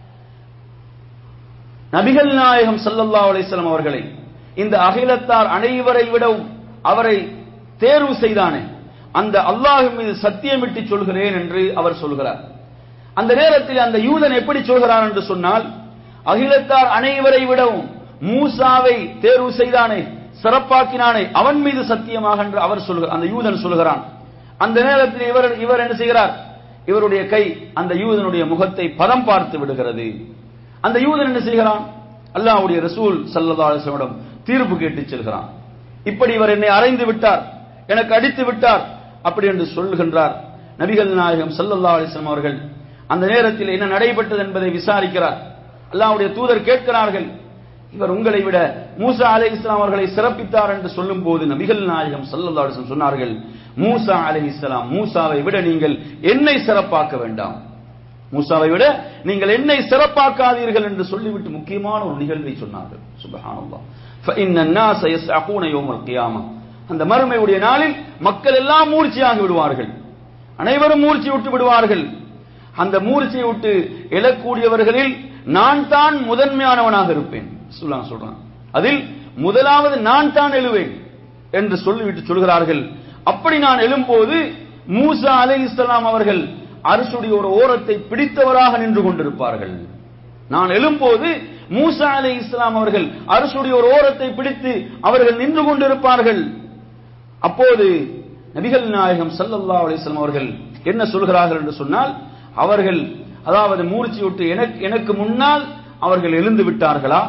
நபிகள் நாயகம் சல்லல்லா அலிஸ்லாம் அவர்களை இந்த அகிலத்தார் அனைவரை விடவும் அவரை தேர்வு செய்தானே அந்த அல்லாஹ் மீது சத்தியமிட்டு சொல்கிறேன் என்று அவர் சொல்கிறார் அந்த நேரத்தில் அந்த யூதன் எப்படி சொல்கிறார் என்று சொன்னால் அகிலத்தார் அனைவரை விடவும் மூசாவை தேர்வு செய்தானே சிறப்பாக்கினானே அவன் மீது சத்தியமாக என்று அவர் சொல்கிறார் அந்த யூதன் சொல்கிறான் அந்த நேரத்தில் இவர் இவர் என்ன செய்கிறார் இவருடைய கை அந்த யூதனுடைய முகத்தை பதம் பார்த்து விடுகிறது அந்த யூதன் என்ன செய்கிறான் அல்லாஹ்வுடைய ரசூல் சல்லதாலிடம் தீர்ப்பு கேட்டு செல்கிறான் இப்படி இவர் என்னை அறைந்து விட்டார் எனக்கு அடித்து விட்டார் அப்படி என்று சொல்லுகின்றார் நபிகள் நாயகம் சல்லல்லா அலிஸ்லாம் அவர்கள் அந்த நேரத்தில் என்ன நடைபெற்றது என்பதை விசாரிக்கிறார் அல்லாஹ்வுடைய தூதர் கேட்கிறார்கள் இவர் உங்களை விட மூசா அலை இஸ்லாம் அவர்களை சிறப்பித்தார் என்று சொல்லும் போது நபிகள் நாயகம் சல்லல்லா அலிஸ்லாம் சொன்னார்கள் மூசா அலை இஸ்லாம் மூசாவை விட நீங்கள் என்னை சிறப்பாக்க வேண்டாம் மூசாவை விட நீங்கள் என்னை சிறப்பாக்காதீர்கள் என்று சொல்லிவிட்டு முக்கியமான ஒரு நிகழ்வை சொன்னார்கள் சுபஹானல்லாஹ் فإن الناس يسعقون يوم القيامة அந்த மறுமையுடைய நாளில் மக்கள் எல்லாம் மூர்ச்சியாகி விடுவார்கள் அனைவரும் மூர்ச்சி விட்டு விடுவார்கள் அந்த மூர்ச்சியை விட்டு எழக்கூடியவர்களில் நான் தான் முதன்மையானவனாக இருப்பேன் சொல்லான் சொல்றான் அதில் முதலாவது நான் தான் எழுவேன் என்று சொல்லிவிட்டு சொல்கிறார்கள் அப்படி நான் எழும்போது மூசா அலை இஸ்லாம் அவர்கள் அரசுடைய ஒரு ஓரத்தை பிடித்தவராக நின்று கொண்டிருப்பார்கள் நான் எழும்போது மூசா அலை இஸ்லாம் அவர்கள் அரசுடைய ஒரு ஓரத்தை பிடித்து அவர்கள் நின்று கொண்டிருப்பார்கள் அப்போது நபிகள் நாயகம் சல்லல்லா அலிஸ்லாம் அவர்கள் என்ன சொல்கிறார்கள் என்று சொன்னால் அவர்கள் அதாவது மூர்ச்சி விட்டு எனக்கு எனக்கு முன்னால் அவர்கள் எழுந்து விட்டார்களா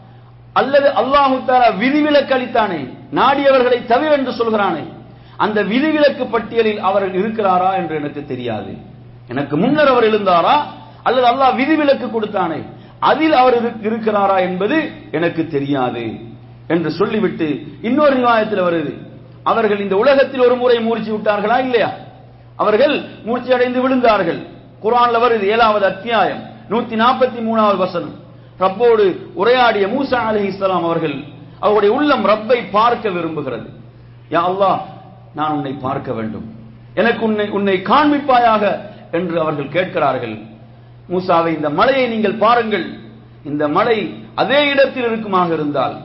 அல்லது அல்லாஹு தாலா விதிவிலக்கு அளித்தானே நாடியவர்களை தவிர என்று சொல்கிறானே அந்த விதிவிலக்கு பட்டியலில் அவர்கள் இருக்கிறாரா என்று எனக்கு தெரியாது எனக்கு முன்னர் அவர் எழுந்தாரா அல்லது அல்லாஹ் விதிவிலக்கு கொடுத்தானே அதில் அவர் இருக்கிறாரா என்பது எனக்கு தெரியாது என்று சொல்லிவிட்டு இன்னொரு நிவாயத்தில் வருது அவர்கள் இந்த உலகத்தில் ஒரு முறை மூர்ச்சி விட்டார்களா இல்லையா அவர்கள் மூர்ச்சி அடைந்து விழுந்தார்கள் குரான்ல வருது ஏழாவது அத்தியாயம் நூத்தி நாற்பத்தி மூணாவது வசனம் ரப்போடு உரையாடிய மூசா அலி இஸ்லாம் அவர்கள் அவருடைய உள்ளம் ரப்பை பார்க்க விரும்புகிறது யா அல்லாஹ் நான் உன்னை பார்க்க வேண்டும் எனக்கு உன்னை உன்னை காண்பிப்பாயாக என்று அவர்கள் கேட்கிறார்கள் மூசாவை இந்த மலையை நீங்கள் பாருங்கள் இந்த மலை அதே இடத்தில் இருக்குமாக இருந்தால்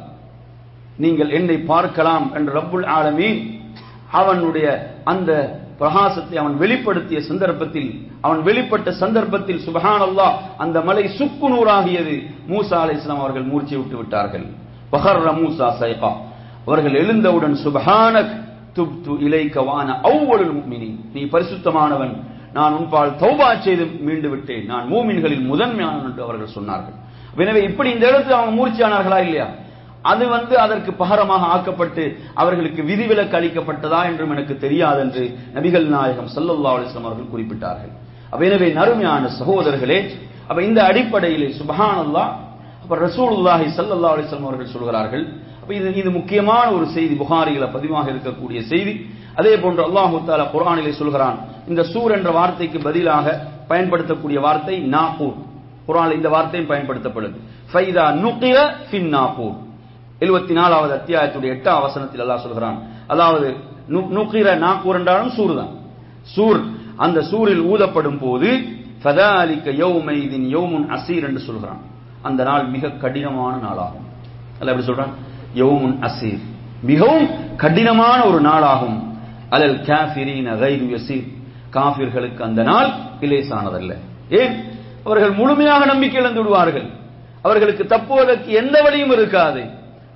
நீங்கள் என்னை பார்க்கலாம் என்று ரப்புல் ஆலமீன் அவனுடைய அந்த பிரகாசத்தை அவன் வெளிப்படுத்திய சந்தர்ப்பத்தில் அவன் வெளிப்பட்ட சந்தர்ப்பத்தில் சுபஹான் அல்லாஹ் அந்த மலை சுக்கு நூறாகியது மூசா அலை இஸ்லாம் அவர்கள் மூர்ச்சி விட்டு விட்டார்கள் பஹர் மூசா சைகா அவர்கள் எழுந்தவுடன் சுபஹானக் துப்து இலைக்க வான அவ்வளவு முக்மினி நீ பரிசுத்தமானவன் நான் உன்பால் தௌபா செய்து மீண்டு விட்டேன் நான் மூமின்களில் முதன்மையானவன் என்று அவர்கள் சொன்னார்கள் எனவே இப்படி இந்த இடத்துல அவங்க மூர்ச்சியானார்களா இல்லையா அது வந்து அதற்கு பகரமாக ஆக்கப்பட்டு அவர்களுக்கு விதிவிலக்கு அளிக்கப்பட்டதா என்றும் எனக்கு தெரியாது என்று நபிகள் நாயகம் சல்லல்லா அலிஸ்லாம் அவர்கள் குறிப்பிட்டார்கள் அப்ப எனவே நறுமையான சகோதரர்களே அப்ப இந்த அடிப்படையிலே சுபஹானல்லா அப்ப ரசூலுல்லாஹி சல்லல்லா அலிஸ்லாம் அவர்கள் சொல்கிறார்கள் அப்ப இது இது முக்கியமான ஒரு செய்தி புகாரிகளை பதிவாக இருக்கக்கூடிய செய்தி அதே போன்று அல்லாஹு தாலா குரானிலே சொல்கிறான் இந்த சூர் என்ற வார்த்தைக்கு பதிலாக பயன்படுத்தக்கூடிய வார்த்தை நாகூர் குரானில் இந்த வார்த்தையும் பயன்படுத்தப்படுது ஃபைதா நுகிர ஃபின் நாகூர் எழுபத்தி நாலாவது அத்தியாயத்துடைய எட்டாம் வசனத்தில் அல்லாஹ் சொல்கிறான் அதாவது நுகிர நாக்கூர் என்றாலும் சூர் தான் சூர் அந்த சூரில் ஊதப்படும் போது ஃபதாலிக்க யௌமைதின் யௌமுன் அசீர் என்று சொல்கிறான் அந்த நாள் மிக கடினமான நாளாகும் அல்ல எப்படி சொல்றான் யௌமுன் அசீர் மிகவும் கடினமான ஒரு நாளாகும் அலல் காஃபிரீன கைரு யசீர் காஃபிர்களுக்கு அந்த நாள் இலேசானதல்ல ஏன் அவர்கள் முழுமையாக நம்பிக்கை இழந்து விடுவார்கள் அவர்களுக்கு தப்புவதற்கு எந்த வழியும் இருக்காது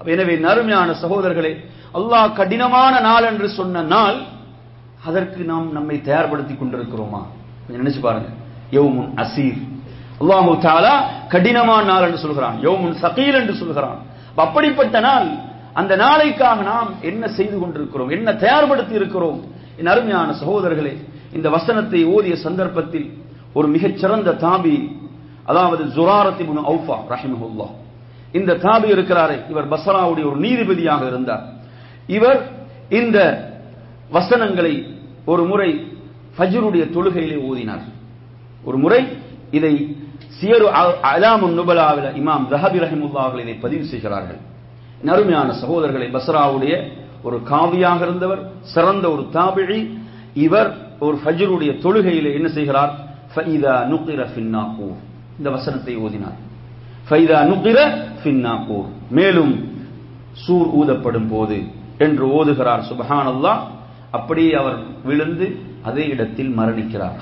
எனவே நறுமையான சகோதரர்களே அல்லாஹ் கடினமான நாள் என்று சொன்ன நாள் அதற்கு நாம் நம்மை தயார்படுத்திக் கொண்டிருக்கிறோமா கொஞ்சம் நினைச்சு பாருங்க யௌமுன் அசீர் அல்லாஹு தாலா கடினமான நாள் என்று சொல்கிறான் யௌமுன் சகீல் என்று சொல்கிறான் அப்படிப்பட்ட நாள் அந்த நாளைக்காக நாம் என்ன செய்து கொண்டிருக்கிறோம் என்ன தயார்படுத்தி இருக்கிறோம் என் அருமையான சகோதரர்களே இந்த வசனத்தை ஓதிய சந்தர்ப்பத்தில் ஒரு மிகச் சிறந்த தாபி அதாவது ஜுராரத்தி முன் அவுஃபா ரஹிமஹுல்லா இந்த தாபி இருக்கிறாரே இவர் பசராவுடைய ஒரு நீதிபதியாக இருந்தார் இவர் இந்த வசனங்களை ஒரு முறை ஃபஜ்ருடைய தொழுகையிலே ஓதினார் ஒரு முறை இதை சியரு அலாமுன் நுபலாவில் இமாம் ரஹபி ரஹிமுல்லா அவர்கள் இதை பதிவு செய்கிறார்கள் நறுமையான சகோதரர்களை பஸ்ராவுடைய ஒரு காவியாக இருந்தவர் சிறந்த ஒரு தாபிழி இவர் ஒரு ஃபஜ்ருடைய தொழுகையிலே என்ன செய்கிறார் ஃபைதா நுகிர ஃபின்னாகூர் இந்த வசனத்தை ஓதினார் ஃபைதா நுகிர ஃபின்னாகூர் மேலும் சூர் ஊதப்படும் போது என்று ஓதுகிறார் சுபஹானல்லாஹ் அப்படியே அவர் விழுந்து அதே இடத்தில் மரணிக்கிறார்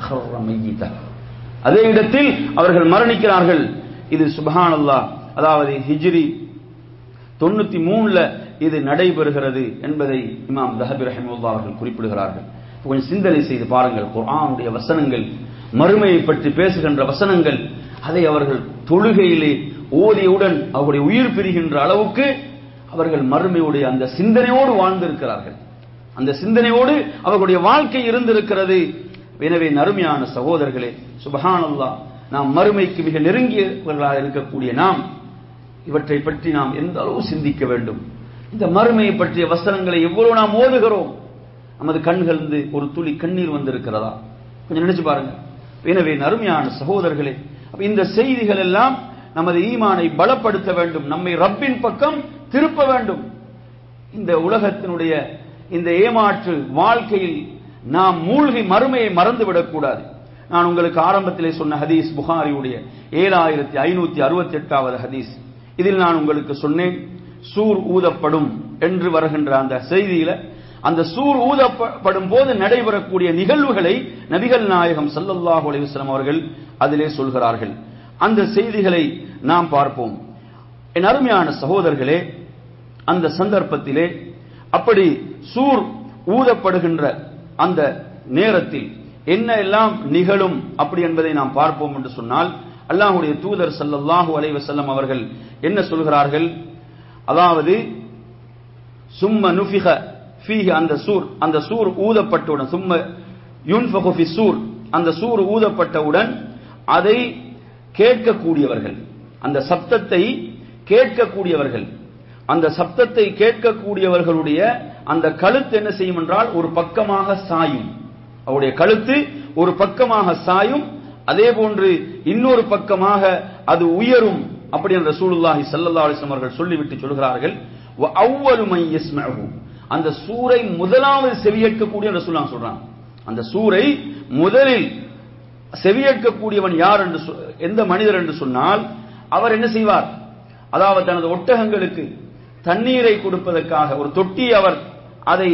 அதே இடத்தில் அவர்கள் மரணிக்கிறார்கள் இது சுபஹானல்லாஹ் அதாவது ஹிஜ்ரி தொண்ணூத்தி மூணுல இது நடைபெறுகிறது என்பதை இமாம் தஹபி ரஹிமுல்லா அவர்கள் குறிப்பிடுகிறார்கள் கொஞ்சம் சிந்தனை செய்து பாருங்கள் குர்ஆனுடைய வசனங்கள் மறுமையை பற்றி பேசுகின்ற வசனங்கள் அதை அவர்கள் தொழுகையிலே ஓதியவுடன் அவருடைய உயிர் பிரிகின்ற அளவுக்கு அவர்கள் மறுமையுடைய அந்த சிந்தனையோடு வாழ்ந்திருக்கிறார்கள் அந்த சிந்தனையோடு அவர்களுடைய வாழ்க்கை இருந்திருக்கிறது எனவே நறுமையான சகோதரர்களே சுபஹானல்லா நாம் மறுமைக்கு மிக நெருங்கியவர்களாக இருக்கக்கூடிய நாம் இவற்றை பற்றி நாம் எந்த அளவு சிந்திக்க வேண்டும் இந்த மறுமையை பற்றிய வசனங்களை எவ்வளவு நாம் ஓதுகிறோம் நமது கண்களிலிருந்து ஒரு துளி கண்ணீர் வந்திருக்கிறதா கொஞ்சம் நினைச்சு பாருங்க எனவே நறுமையான சகோதரர்களே இந்த செய்திகள் எல்லாம் நமது ஈமானை பலப்படுத்த வேண்டும் நம்மை ரப்பின் பக்கம் திருப்ப வேண்டும் இந்த உலகத்தினுடைய இந்த ஏமாற்று வாழ்க்கையில் நாம் மூழ்கி மறுமையை மறந்துவிடக் கூடாது நான் உங்களுக்கு ஆரம்பத்திலே சொன்ன ஹதீஸ் புகாரியுடைய ஏழாயிரத்தி ஐநூத்தி அறுபத்தி எட்டாவது ஹதீஸ் இதில் நான் உங்களுக்கு சொன்னேன் சூர் ஊதப்படும் என்று வருகின்ற அந்த செய்தியில அந்த சூர் ஊதப்படும் போது நடைபெறக்கூடிய நிகழ்வுகளை நபிகள் நாயகம் சல்லல்லாஹு அலைவசம் அவர்கள் அதிலே சொல்கிறார்கள் அந்த செய்திகளை நாம் பார்ப்போம் என் அருமையான சகோதரர்களே அந்த சந்தர்ப்பத்திலே அப்படி சூர் ஊதப்படுகின்ற அந்த நேரத்தில் என்ன எல்லாம் நிகழும் அப்படி என்பதை நாம் பார்ப்போம் என்று சொன்னால் அல்லாஹுடைய தூதர் சல்லல்லாஹு அலைவசல்லம் அவர்கள் என்ன சொல்கிறார்கள் அதாவது சும்ம நுஃபிக ஃபீஹி அந்த சூர் அந்த சூர் ஊதப்பட்டவுடன் சும்ம யுன்ஃபகு ஃபி சூர் அந்த சூர் ஊதப்பட்டவுடன் அதை கேட்கக்கூடியவர்கள் அந்த சப்தத்தை கேட்கக்கூடியவர்கள் அந்த சப்தத்தை கேட்கக்கூடியவர்களுடைய அந்த கழுத்து என்ன செய்யும் என்றால் ஒரு பக்கமாக சாயும் அவருடைய கழுத்து ஒரு பக்கமாக சாயும் அதே போன்று இன்னொரு பக்கமாக அது உயரும் அப்படி என்ற ரசூலுல்லாஹி ஸல்லல்லாஹு அலைஹி வஸல்லம் அவர்கள் சொல்லிவிட்டு சொல்கிறார்கள் வ அவ்வலு மை யஸ்மஉ அந்த சூரை முதலாவது செவியேற்கக்கூடிய ரசூலுல்லாஹ் சொல்றாங்க அந்த சூரை முதலில் செவியேற்கக்கூடியவன் யார் என்று எந்த மனிதர் என்று சொன்னால் அவர் என்ன செய்வார் அதாவது தனது ஒட்டகங்களுக்கு தண்ணீரை கொடுப்பதற்காக ஒரு தொட்டி அவர் அதை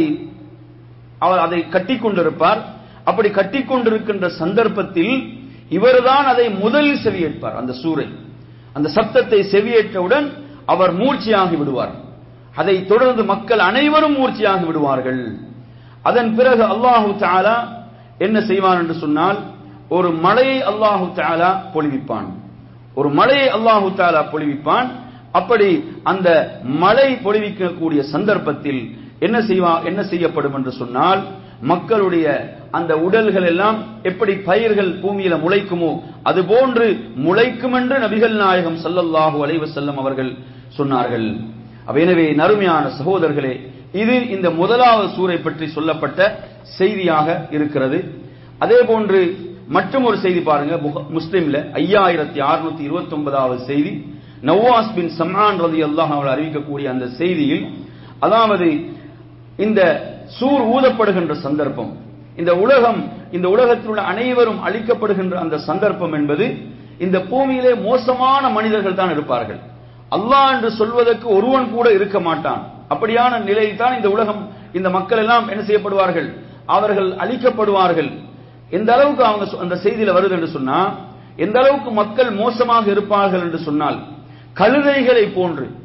அவர் அதை கட்டிக்கொண்டிருப்பார் அப்படி கட்டிக்கொண்டிருக்கின்ற சந்தர்ப்பத்தில் இவர்தான் அதை முதலில் செவியேற்பார் அந்த சூரை அந்த சப்தத்தை செவியேற்றவுடன் அவர் மூர்ச்சியாகி விடுவார் அதை தொடர்ந்து மக்கள் அனைவரும் மூர்ச்சியாகி விடுவார்கள் அதன் பிறகு அல்லாஹு தாலா என்ன செய்வான் என்று சொன்னால் ஒரு மழையை அல்லாஹு தாலா பொழிவிப்பான் ஒரு மழையை அல்லாஹு தாலா பொழிவிப்பான் அப்படி அந்த மழை பொழிவிக்கக்கூடிய சந்தர்ப்பத்தில் என்ன செய்வா என்ன செய்யப்படும் என்று சொன்னால் மக்களுடைய அந்த உடல்கள் எல்லாம் எப்படி பயிர்கள் பூமியில முளைக்குமோ அது போன்று முளைக்கும் என்று நபிகள் நாயகம் சல்லல்லாஹு அலைவ செல்லம் அவர்கள் சொன்னார்கள் எனவே நறுமையான சகோதரர்களே இது இந்த முதலாவது சூரை பற்றி சொல்லப்பட்ட செய்தியாக இருக்கிறது அதே போன்று மற்றும் ஒரு செய்தி பாருங்க முஸ்லிம்ல ஐயாயிரத்தி அறுநூத்தி இருபத்தி ஒன்பதாவது செய்தி நவாஸ் பின் சம்ரான் ரதி அல்லாஹ் அவர்கள் அறிவிக்கக்கூடிய அந்த செய்தியில் அதாவது இந்த சூர் ஊதப்படுகின்ற சந்தர்ப்பம் இந்த உலகம் இந்த உலகத்தில் உள்ள அனைவரும் அழிக்கப்படுகின்ற அந்த சந்தர்ப்பம் என்பது இந்த பூமியிலே மோசமான மனிதர்கள் தான் இருப்பார்கள் அல்லாஹ் என்று சொல்வதற்கு ஒருவன் கூட இருக்க மாட்டான் அப்படியான நிலையில் தான் இந்த உலகம் இந்த மக்கள் எல்லாம் என்ன செய்யப்படுவார்கள் அவர்கள் அழிக்கப்படுவார்கள் எந்த அளவுக்கு அவங்க அந்த செய்தியில வருது என்று சொன்னா எந்த அளவுக்கு மக்கள் மோசமாக இருப்பார்கள் என்று சொன்னால் கழுதைகளை போன்று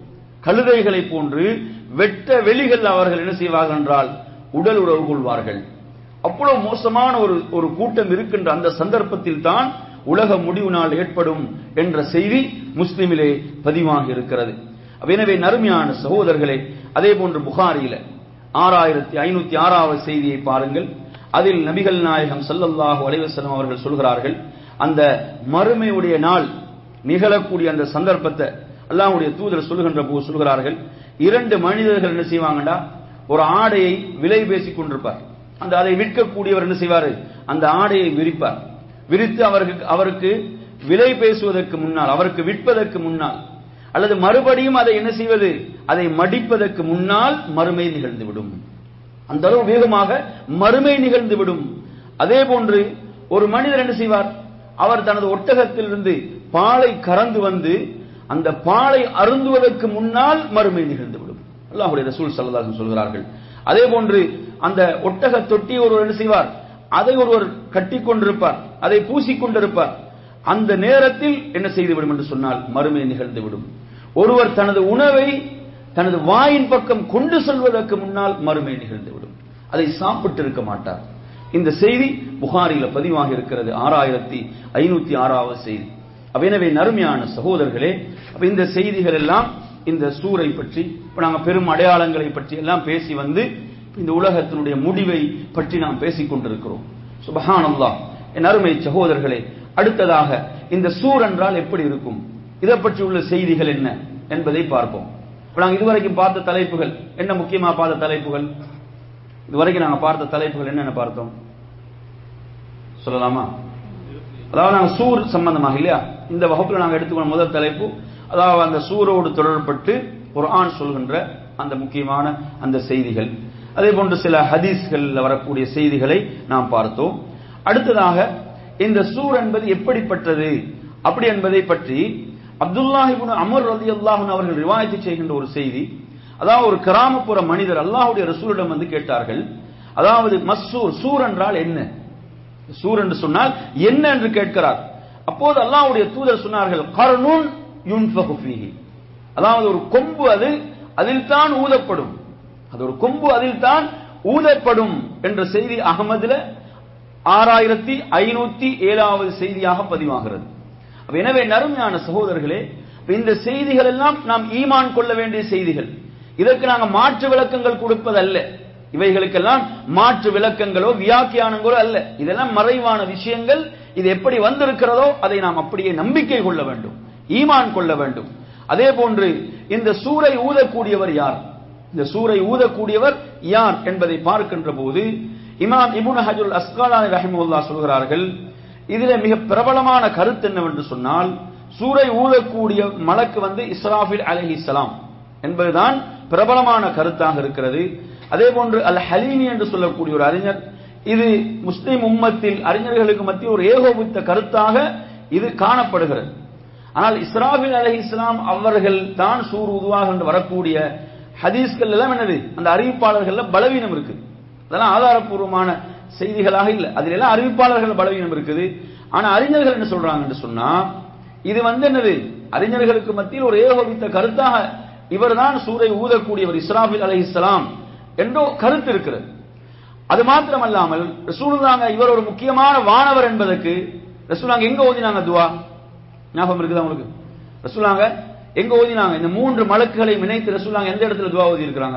கழுதைகளை போன்று வெட்ட வெளிகள் அவர்கள் என்ன செய்வார்கள் என்றால் உடல் உறவு கொள்வார்கள் அவ்வளவு மோசமான ஒரு ஒரு கூட்டம் இருக்கின்ற அந்த சந்தர்ப்பத்தில் தான் உலக முடிவு நாள் ஏற்படும் என்ற செய்தி முஸ்லிமிலே பதிவாகி இருக்கிறது எனவே நறுமையான சகோதரர்களே அதே போன்று புகாரியில ஆறாயிரத்தி ஐநூத்தி ஆறாவது செய்தியை பாருங்கள் அதில் நபிகள் நாயகம் சல்லல்லாஹு அலைவசலம் அவர்கள் சொல்கிறார்கள் அந்த மறுமையுடைய நாள் நிகழக்கூடிய அந்த சந்தர்ப்பத்தை அல்லாஹ்வுடைய தூதர் சொல்லுகின்ற போது சொல்கிறார்கள் இரண்டு மனிதர்கள் என்ன செய்வாங்கடா ஒரு ஆடையை விலை பேசிக் கொண்டிருப்பார் அந்த அதை விற்கக்கூடியவர் என்ன செய்வாரு அந்த ஆடையை விரிப்பார் விரித்து அவருக்கு அவருக்கு விலை பேசுவதற்கு முன்னால் அவருக்கு விற்பதற்கு முன்னால் அல்லது மறுபடியும் அதை என்ன செய்வது அதை மடிப்பதற்கு முன்னால் மறுமை நிகழ்ந்துவிடும் அந்த அளவு வேகமாக மறுமை நிகழ்ந்துவிடும் அதே போன்று ஒரு மனிதர் என்ன செய்வார் அவர் தனது ஒட்டகத்திலிருந்து பாலை கறந்து வந்து அந்த பாலை அருந்துவதற்கு முன்னால் மறுமை நிகழ்ந்துவிடும் அல்லாஹுடைய ரசூல் சல்லல்லாஹு சொல்கிறார்கள் அதே போன்று அந்த ஒட்டக தொட்டி ஒருவர் என்ன செய்வார் அதை ஒருவர் கட்டி கொண்டிருப்பார் அதை பூசிக் கொண்டிருப்பார் அந்த நேரத்தில் என்ன செய்துவிடும் என்று சொன்னால் மறுமை நிகழ்ந்துவிடும் ஒருவர் தனது உணவை தனது வாயின் பக்கம் கொண்டு செல்வதற்கு முன்னால் மறுமை நிகழ்ந்துவிடும் அதை சாப்பிட்டு இருக்க மாட்டார் இந்த செய்தி புகாரில பதிவாக இருக்கிறது ஆறாயிரத்தி ஐநூத்தி ஆறாவது செய்தி அப்ப எனவே நறுமையான சகோதரர்களே அப்ப இந்த செய்திகள் எல்லாம் இந்த சூரை பற்றி இப்ப நாங்க பெரும் அடையாளங்களை பற்றி எல்லாம் பேசி வந்து இந்த உலகத்தினுடைய முடிவை பற்றி நாம் பேசிக் கொண்டிருக்கிறோம் சுபஹான் அல்லாஹ் என் அருமை சகோதரர்களே அடுத்ததாக இந்த சூர் என்றால் எப்படி இருக்கும் இதை பற்றி உள்ள செய்திகள் என்ன என்பதை பார்ப்போம் இப்ப நாங்க இதுவரைக்கும் பார்த்த தலைப்புகள் என்ன முக்கியமா பார்த்த தலைப்புகள் இதுவரைக்கும் நாங்க பார்த்த தலைப்புகள் என்னென்ன பார்த்தோம் சொல்லலாமா அதாவது நாங்க சூர் சம்பந்தமாக இல்லையா இந்த வகுப்புல நாங்க எடுத்துக்கொண்ட முதல் தலைப்பு அதாவது அந்த சூரோடு தொடர்பட்டு ஒரு ஆண் சொல்கின்ற அந்த முக்கியமான அந்த செய்திகள் அதே போன்று சில ஹதீஸ்கள் வரக்கூடிய செய்திகளை நாம் பார்த்தோம் அடுத்ததாக இந்த சூர் என்பது எப்படிப்பட்டது அப்படி என்பதை பற்றி அப்துல்லாஹிபுன் அமர் ரதி அல்லாஹன் அவர்கள் ரிவாயத்து செய்கின்ற ஒரு செய்தி அதாவது ஒரு கிராமப்புற மனிதர் அல்லாஹுடைய ரசூலிடம் வந்து கேட்டார்கள் அதாவது மசூர் சூர் என்றால் என்ன சூர் என்று சொன்னால் என்ன என்று கேட்கிறார் அப்போது அல்லாஹ்வுடைய தூதர் சொன்னார்கள் கர்னூன் யுன்ஃபகு ஃபீஹி அதாவது ஒரு கொம்பு அது அதில் தான் ஊதப்படும் அது ஒரு கொம்பு அதில் தான் ஊதப்படும் என்ற செய்தி அகமதுல ஆறாயிரத்தி ஐநூத்தி ஏழாவது செய்தியாக பதிவாகிறது அப்ப எனவே நறுமையான சகோதரர்களே இந்த செய்திகள் எல்லாம் நாம் ஈமான் கொள்ள வேண்டிய செய்திகள் இதற்கு நாங்கள் மாற்று விளக்கங்கள் கொடுப்பதல்ல இவைகளுக்கெல்லாம் மாற்று விளக்கங்களோ வியாக்கியானங்களோ அல்ல இதெல்லாம் மறைவான விஷயங்கள் இது எப்படி வந்திருக்கிறதோ அதை நாம் அப்படியே நம்பிக்கை கொள்ள வேண்டும் ஈமான் கொள்ள வேண்டும் அதே போன்று இந்த சூரை ஊதக்கூடியவர் யார் இந்த சூரை ஊதக்கூடியவர் யார் என்பதை பார்க்கின்ற போது இமாம் இபுன் ஹஜுல் அஸ்காலானி ரஹிமுல்லா சொல்கிறார்கள் இதில் மிக பிரபலமான கருத்து என்னவென்று சொன்னால் சூரை ஊதக்கூடிய மலக்கு வந்து இஸ்ராஃபில் அலஹிஸ்லாம் என்பதுதான் பிரபலமான கருத்தாக இருக்கிறது அதே போன்று அல் ஹலீமி என்று சொல்லக்கூடிய ஒரு அறிஞர் இது முஸ்லிம் உம்மத்தில் அறிஞர்களுக்கு மத்தியில் ஒரு ஏகோபித்த கருத்தாக இது காணப்படுகிறது ஆனால் இஸ்ராபில் அலஹி இஸ்லாம் அவர்கள் தான் சூர் உதுவாக என்று வரக்கூடிய ஹதீஸ்கள் எல்லாம் என்னது அந்த அறிவிப்பாளர்கள் பலவீனம் இருக்கு அதெல்லாம் ஆதாரப்பூர்வமான செய்திகளாக இல்லை அதில் எல்லாம் அறிவிப்பாளர்கள் பலவீனம் இருக்குது ஆனா அறிஞர்கள் என்ன சொல்றாங்க என்று சொன்னா இது வந்து என்னது அறிஞர்களுக்கு மத்தியில் ஒரு ஏகோபித்த கருத்தாக இவர்தான் சூரை ஊதக்கூடியவர் இஸ்ராபில் அலி இஸ்லாம் என்றோ கருத்து இருக்கிறது அது மாத்திரமல்லாமல் ரசூலுல்லாங்க இவர் ஒரு முக்கியமான வானவர் என்பதற்கு ரசூலாங்க எங்க ஓதினாங்க துவா ஞாபகம் இருக்குதா உங்களுக்கு ரசூலாங்க எங்க ஓதினாங்க இந்த மூன்று மலக்குகளை இணைத்து ரசூலாங்க எந்த இடத்துல துவா ஓதி இருக்கிறாங்க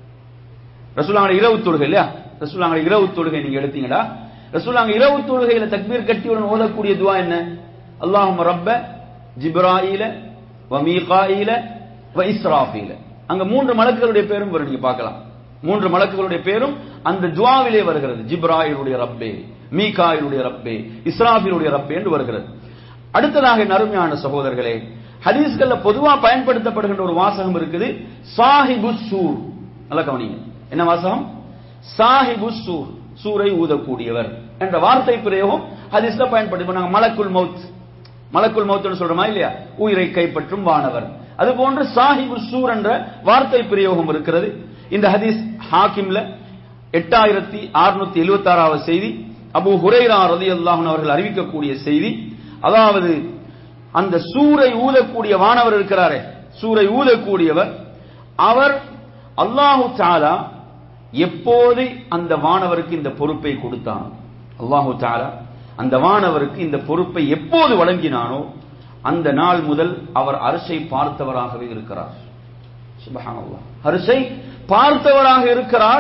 ரசூலாங்க இரவு தொழுகை இல்லையா ரசூலாங்க இரவு தொழுகை நீங்க எடுத்தீங்களா ரசூலாங்க இரவு தொழுகையில தக்பீர் கட்டியுடன் ஓதக்கூடிய துவா என்ன அல்லாஹும் ரப்ப ஜிப்ராயில வ மீகாயில வ இஸ்ராஃபீல அங்க மூன்று மலக்குகளுடைய பேரும் வரும் நீங்க பார்க்கலாம் மூன்று மலக்குகளுடைய பேரும் அந்த துவாவிலே வருகிறது ஜிப்ராயிலுடைய ரப்பே மீகாயிலுடைய ரப்பே இஸ்ராஃபிலுடைய ரப்பே என்று வருகிறது அடுத்ததாக நறுமையான சகோதரர்களே ஹதீஸ்கள்ல பொதுவா பயன்படுத்தப்படுகின்ற ஒரு வாசகம் இருக்குது சாஹிபு சூர் நல்ல கவனிங்க என்ன வாசகம் சாஹிபு சூர் சூரை ஊதக்கூடியவர் என்ற வார்த்தை பிரயோகம் ஹதீஸ்ல பயன்படுத்தி நாங்க மலக்குல் மவுத் மலக்குல் மவுத்னு சொல்றோமா இல்லையா உயிரை கைப்பற்றும் வானவர் அது போன்று சாஹிபு சூர் என்ற வார்த்தை பிரயோகம் இருக்கிறது இந்த ஹதீஸ் ஹாக்கிம்ல எட்டாயிரத்தி அறுநூத்தி எழுபத்தி ஆறாவது செய்தி அபு ஹுரைரா ரதி அல்லாஹன் அவர்கள் அறிவிக்கக்கூடிய செய்தி அதாவது அந்த சூரை ஊதக்கூடிய வானவர் இருக்கிறாரே சூரை ஊதக்கூடியவர் அவர் அல்லாஹு தாலா எப்போது அந்த வானவருக்கு இந்த பொறுப்பை கொடுத்தான் அல்லாஹு தாலா அந்த வானவருக்கு இந்த பொறுப்பை எப்போது வழங்கினானோ அந்த நாள் முதல் அவர் அரசை பார்த்தவராகவே இருக்கிறார் சுபஹானல்லாஹ் அரசை பார்த்தவராக இருக்கிறார்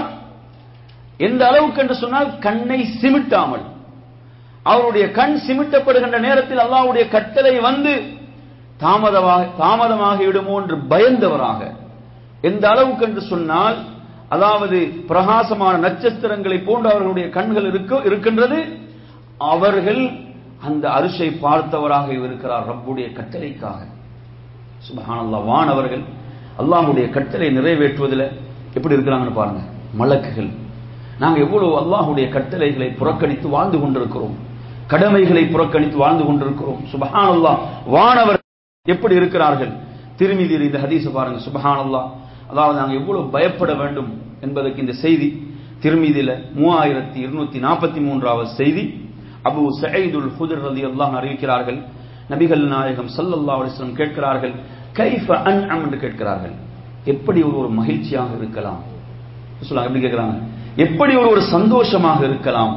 எந்த அளவுக்கு என்று சொன்னால் கண்ணை சிமிட்டாமல் அவருடைய கண் சிமிட்டப்படுகின்ற நேரத்தில் அல்லாஹ்வுடைய கட்டளை வந்து தாமதமாக தாமதமாகி விடுமோ என்று பயந்தவராக எந்த அளவுக்கு என்று சொன்னால் அதாவது பிரகாசமான நட்சத்திரங்களை போன்று அவர்களுடைய கண்கள் இருக்க இருக்கின்றது அவர்கள் அந்த அரிசை பார்த்தவராக இருக்கிறார் ரப்புடைய கட்டளைக்காக சுபஹானல்லாஹ் வானவர்கள் அல்லாஹ்வுடைய கட்டளை நிறைவேற்றுவதில் எப்படி இருக்கிறாங்கன்னு பாருங்க மலக்குகள் நாங்கள் எவ்வளவு அல்லாஹ்வுடைய கட்டளைகளை புறக்கணித்து வாழ்ந்து கொண்டிருக்கிறோம் கடமைகளை புறக்கணித்து வாழ்ந்து கொண்டிருக்கிறோம் சுபஹானல்லாஹ் வானவர் எப்படி இருக்கிறார்கள் திருமிதியில் இந்த ஹதீஸை பாருங்க சுபஹானல்லாஹ் அதாவது நாங்கள் எவ்வளவு பயப்பட வேண்டும் என்பதற்கு இந்த செய்தி திருமீதியில மூவாயிரத்தி இருநூத்தி நாற்பத்தி மூன்றாவது செய்தி அபு சயீதுல் ஹுதர் ரலி அல்லாஹ் அறிவிக்கிறார்கள் நபிகள் நாயகம் ஸல்லல்லாஹு அலைஹி வஸல்லம் கேட்கிறார்கள் கைஃப அன்அம் என்று கேட்கிறார்கள் எப்படி ஒரு ஒரு மகிழ்ச்சியாக இருக்கலாம் சொல்லுவாங்க எப்படி கேட்கிறாங்க எப்படி ஒரு ஒரு சந்தோஷமாக இருக்கலாம்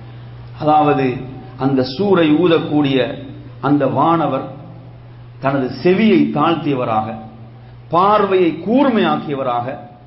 அதாவது அந்த சூரை ஊதக்கூடிய அந்த வானவர் தனது செவியை தாழ்த்தியவராக பார்வையை கூர்மையாக்கியவராக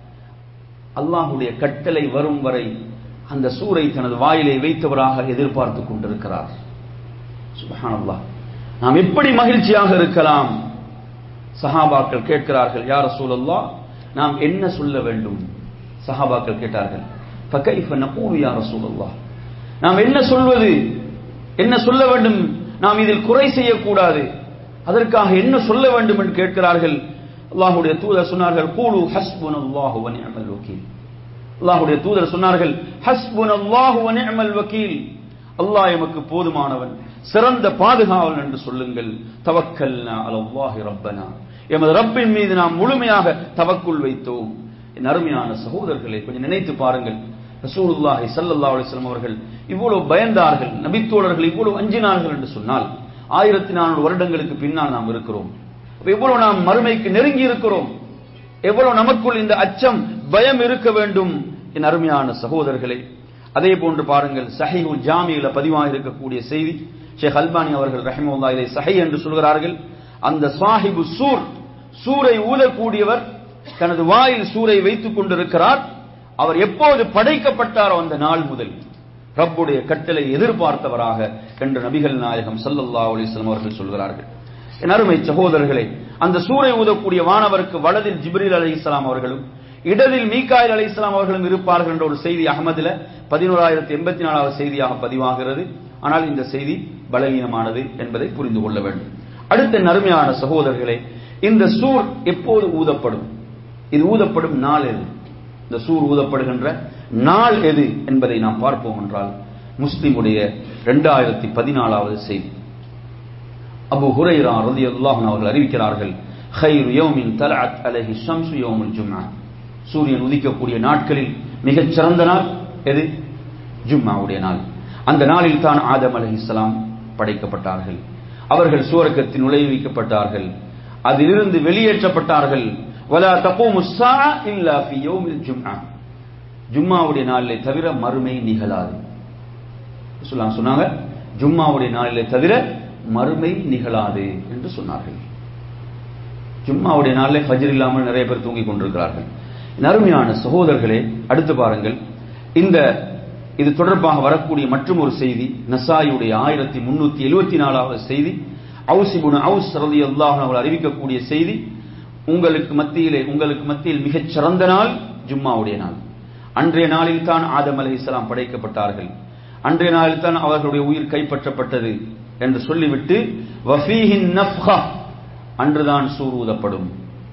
அல்லாஹுடைய கட்டளை வரும் வரை அந்த சூரை தனது வாயிலை வைத்தவராக எதிர்பார்த்து கொண்டிருக்கிறார் சுபஹானல்லாஹ் நாம் எப்படி மகிழ்ச்சியாக இருக்கலாம் சஹாபாக்கள் கேட்கிறார்கள் யார் ரசூலல்லா நாம் என்ன சொல்ல வேண்டும் சஹாபாக்கள் கேட்டார்கள் ஃபகைஃப நகூலு யா ரசூலல்லாஹ் நாம் என்ன சொல்வது என்ன சொல்ல வேண்டும் நாம் இதில் குறை செய்யக்கூடாது அதற்காக என்ன சொல்ல வேண்டும் என்று கேட்கிறார்கள் அல்லாஹுடைய தூதர் சொன்னார்கள் கூலு ஹஸ்புன் அல்லாஹு வ நிஅமல் வக்கீல் அல்லாஹுடைய தூதர் சொன்னார்கள் ஹஸ்புன் அல்லாஹு வ நிஅமல் வக்கீல் அல்லாஹ் எமக்கு போதுமானவன் சிறந்த பாதுகாவலன் என்று சொல்லுங்கள் தவக்கல்னா அலல்லாஹி ரப்பனா எமது ரப்பின் மீது நாம் முழுமையாக தவக்குள் வைத்தோம் என் அருமையான சகோதரர்களை கொஞ்சம் நினைத்து பாருங்கள் ரசூலுல்லாஹி ஸல்லல்லாஹு அலைஹி வஸல்லம் அவர்கள் இவ்வளவு பயந்தார்கள் நபித்தோழர்கள் இவ்வளவு அஞ்சினார்கள் என்று சொன்னால் ஆயிரத்தி நானூறு வருடங்களுக்கு பின்னால் நாம் இருக்கிறோம் எவ்வளவு நாம் மறுமைக்கு நெருங்கி இருக்கிறோம் எவ்வளவு நமக்குள் இந்த அச்சம் பயம் இருக்க வேண்டும் என் அருமையான சகோதரர்களே அதே போன்று பாருங்கள் சஹீஹு ஜாமியில பதிவாக இருக்கக்கூடிய செய்தி ஷேக் அல்பானி அவர்கள் ரஹிமுல்லா இதை சஹி என்று சொல்கிறார்கள் அந்த சாஹிபு சூர் சூரை ஊதக்கூடியவர் தனது வாயில் சூரை வைத்துக் கொண்டிருக்கிறார் அவர் எப்போது படைக்கப்பட்டாரோ அந்த நாள் முதல் ரப்புடைய கட்டளை எதிர்பார்த்தவராக என்று நபிகள் நாயகம் சல்லல்லா அலிஸ்லாம் அவர்கள் சொல்கிறார்கள் என் அருமை சகோதரர்களே அந்த சூரை ஊதக்கூடிய வானவருக்கு வலதில் ஜிப்ரீல் அலி இஸ்லாம் அவர்களும் இடதில் மீகாயில் அலி இஸ்லாம் அவர்களும் இருப்பார்கள் என்ற ஒரு செய்தி அகமதுல பதினோராயிரத்தி எண்பத்தி நாலாவது செய்தியாக பதிவாகிறது ஆனால் இந்த செய்தி பலவீனமானது என்பதை புரிந்து கொள்ள வேண்டும் அடுத்த நறுமையான சகோதரர்களே இந்த சூர் எப்போது ஊதப்படும் இது ஊதப்படும் நாள் எது இந்த சூர் ஊதப்படுகின்ற நாள் எது என்பதை நாம் பார்ப்போம் என்றால் முஸ்லிமுடைய இரண்டாயிரத்தி பதினாலாவது செய்தி அபு ஹுரைரா ரதி அல்லாஹன் அவர்கள் அறிவிக்கிறார்கள் ஹைரு யோமின் தலஅத் அலஹி ஷம்சு யோமுல் ஜும்ஆ சூரியன் உதிக்கக்கூடிய நாட்களில் மிகச் சிறந்த நாள் எது ஜும்மாவுடைய நாள் அந்த நாளில் தான் ஆதம் அலஹிஸ்லாம் படைக்கப்பட்டார்கள் அவர்கள் சுவர்க்கத்தில் நுழைவிக்கப்பட்டார்கள் அதிலிருந்து வெளியேற்றப்பட்டார்கள் வலா தகூமு ஸாஅ இல்லா ஃபி யௌமில் ஜும்ஆ ஜும்மாவுடைய நாளிலே தவிர மறுமை நிகழாது சொல்லாங்க சொன்னாங்க ஜும்மாவுடைய நாளிலே தவிர மறுமை நிகழாது என்று சொன்னார்கள் ஜும்மாவுடைய நாளிலே ஃபஜ்ர் இல்லாமல் நிறைய பேர் தூங்கிக் கொண்டிருக்கிறார்கள் அருமையான சகோதரர்களே அடுத்து பாருங்கள் இந்த இது தொடர்பாக வரக்கூடிய மற்றும் ஒரு செய்தி நசாயுடைய ஆயிரத்தி முன்னூத்தி எழுபத்தி நாலாவது செய்தி அவுசிபுன் அவுஸ் ரதி அல்லாஹ் அவர்கள் அறிவிக்கக்கூடிய செய்தி உங்களுக்கு மத்தியிலே உங்களுக்கு மத்தியில் மிகச் சிறந்த நாள் ஜும்மாவுடைய நாள் அன்றைய நாளில் தான் ஆதம் அலி இஸ்லாம் படைக்கப்பட்டார்கள் அன்றைய நாளில் தான் அவர்களுடைய உயிர் கைப்பற்றப்பட்டது என்று சொல்லிவிட்டு வஃபீஹின் நஃப்ஹா அன்றுதான் சூர் ஊதப்படும்